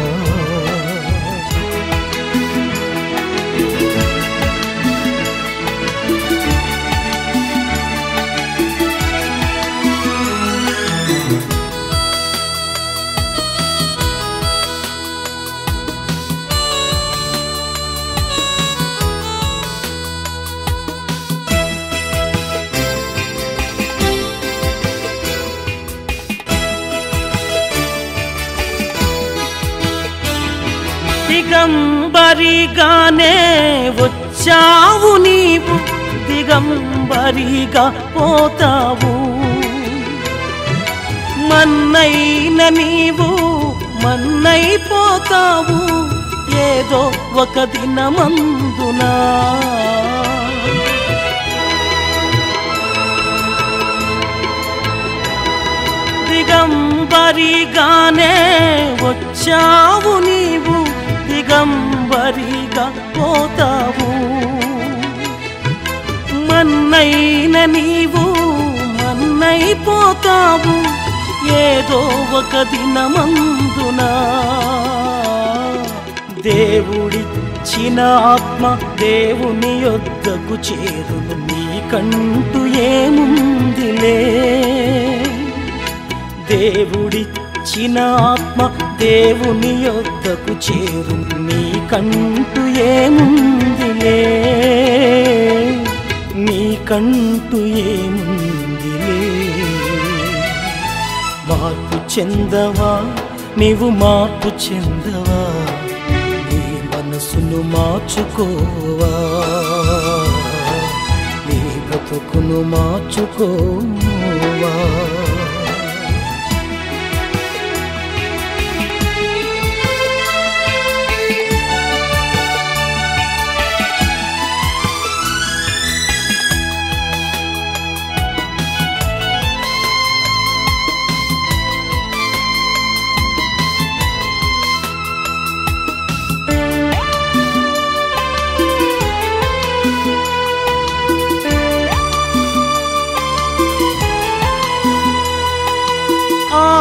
దిగంబరిగానే వచ్చావు నీవు దిగంబరిగా పోతావు మన్నైన నీవు మన్నైపోతావు ఏదో ఒక దినమందునా దిగంబరిగానే వచ్చావు నీవు దిగంబరిగా పోతావు మన్నైన నీవు మన్నైపోతావు ఏదో ఒక దినమందునా దేవుడిచ్చిన ఆత్మ దేవుని యొద్దకు చేరును నీకంటూ ఏముందిలే దేవుడిచ్చిన ఆత్మ దేవుని యొద్దకు చేరు నీకంటూ ఏముందిలే నీకంటూ ఏముందిలే మార్పు చెందవా నీవు మార్పు చెందవా నీ మనసును మార్చుకోవా నీ బ్రతుకును మార్చుకోవా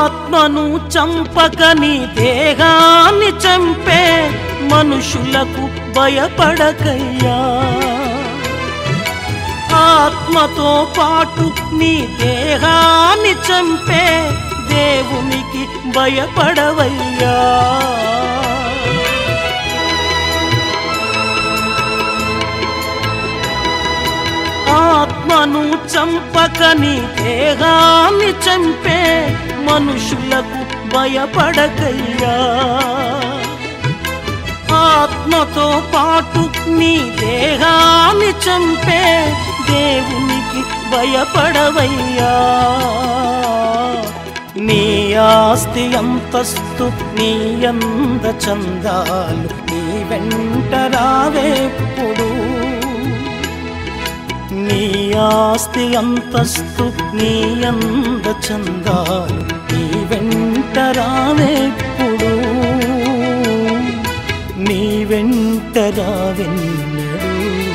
ఆత్మను చంపక నీ దేహాన్ని చంపే మనుషులకు భయపడకయ్యా ఆత్మతో పాటు నీ దేహాన్ని చంపే దేవునికి భయపడవయ్యా ఆత్మను చంపక నీ దేహాన్ని చంపే మనుషులకు భయపడకయ్యా ఆత్మతో పాటు నీ దేహాన్ని చంపే దేవునికి భయపడవయ్యా నీ ఆస్తి అంతస్తు నీ అంద చందాలు నీ వెంట రావేప్పుడు నీ ఆస్తి అంతస్తు నీ అంద చందాలు నీ వెంట రావేప్పుడు నీ వెంట రావెన్నడు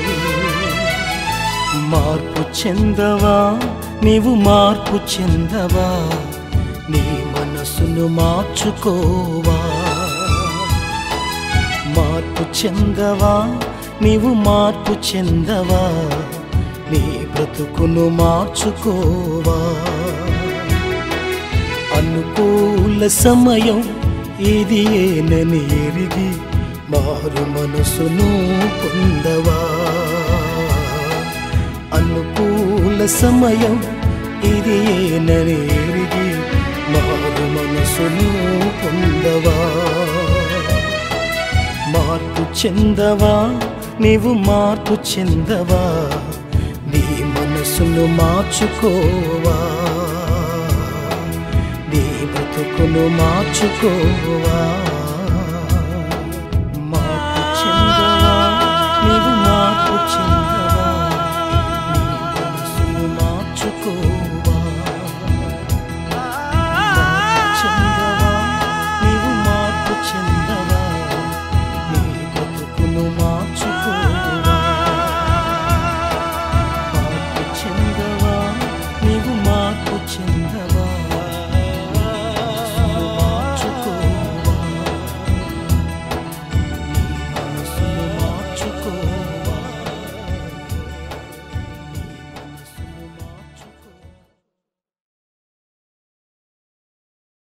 మార్పు చెందవా నీవు మార్పు చెందవా నీ మనసును మార్చుకోవా మార్పు చెందవా నీవు మార్పు చెందవా నీ బ్రతుకును మార్చుకోవా అనుకూల సమయం ఇది ఏనని ఎరిగి మారు మనసును పొందవా అనుకూల సమయం ఇది ఏనని ఎరిగి మారు మనసును పొందవా మార్పు చెందవా నీవు మార్పు చెందవా నీ మనసును మార్చుకోవా నీ బ్రతుకును మార్చుకోవా మార్పు చెందవా నీవు మార్పు చెందవా నీ మనసును మార్చుకోవా మార్పు చెందవా నీవు మార్పు చెందవా నీ బ్రతుకును మార్చుకో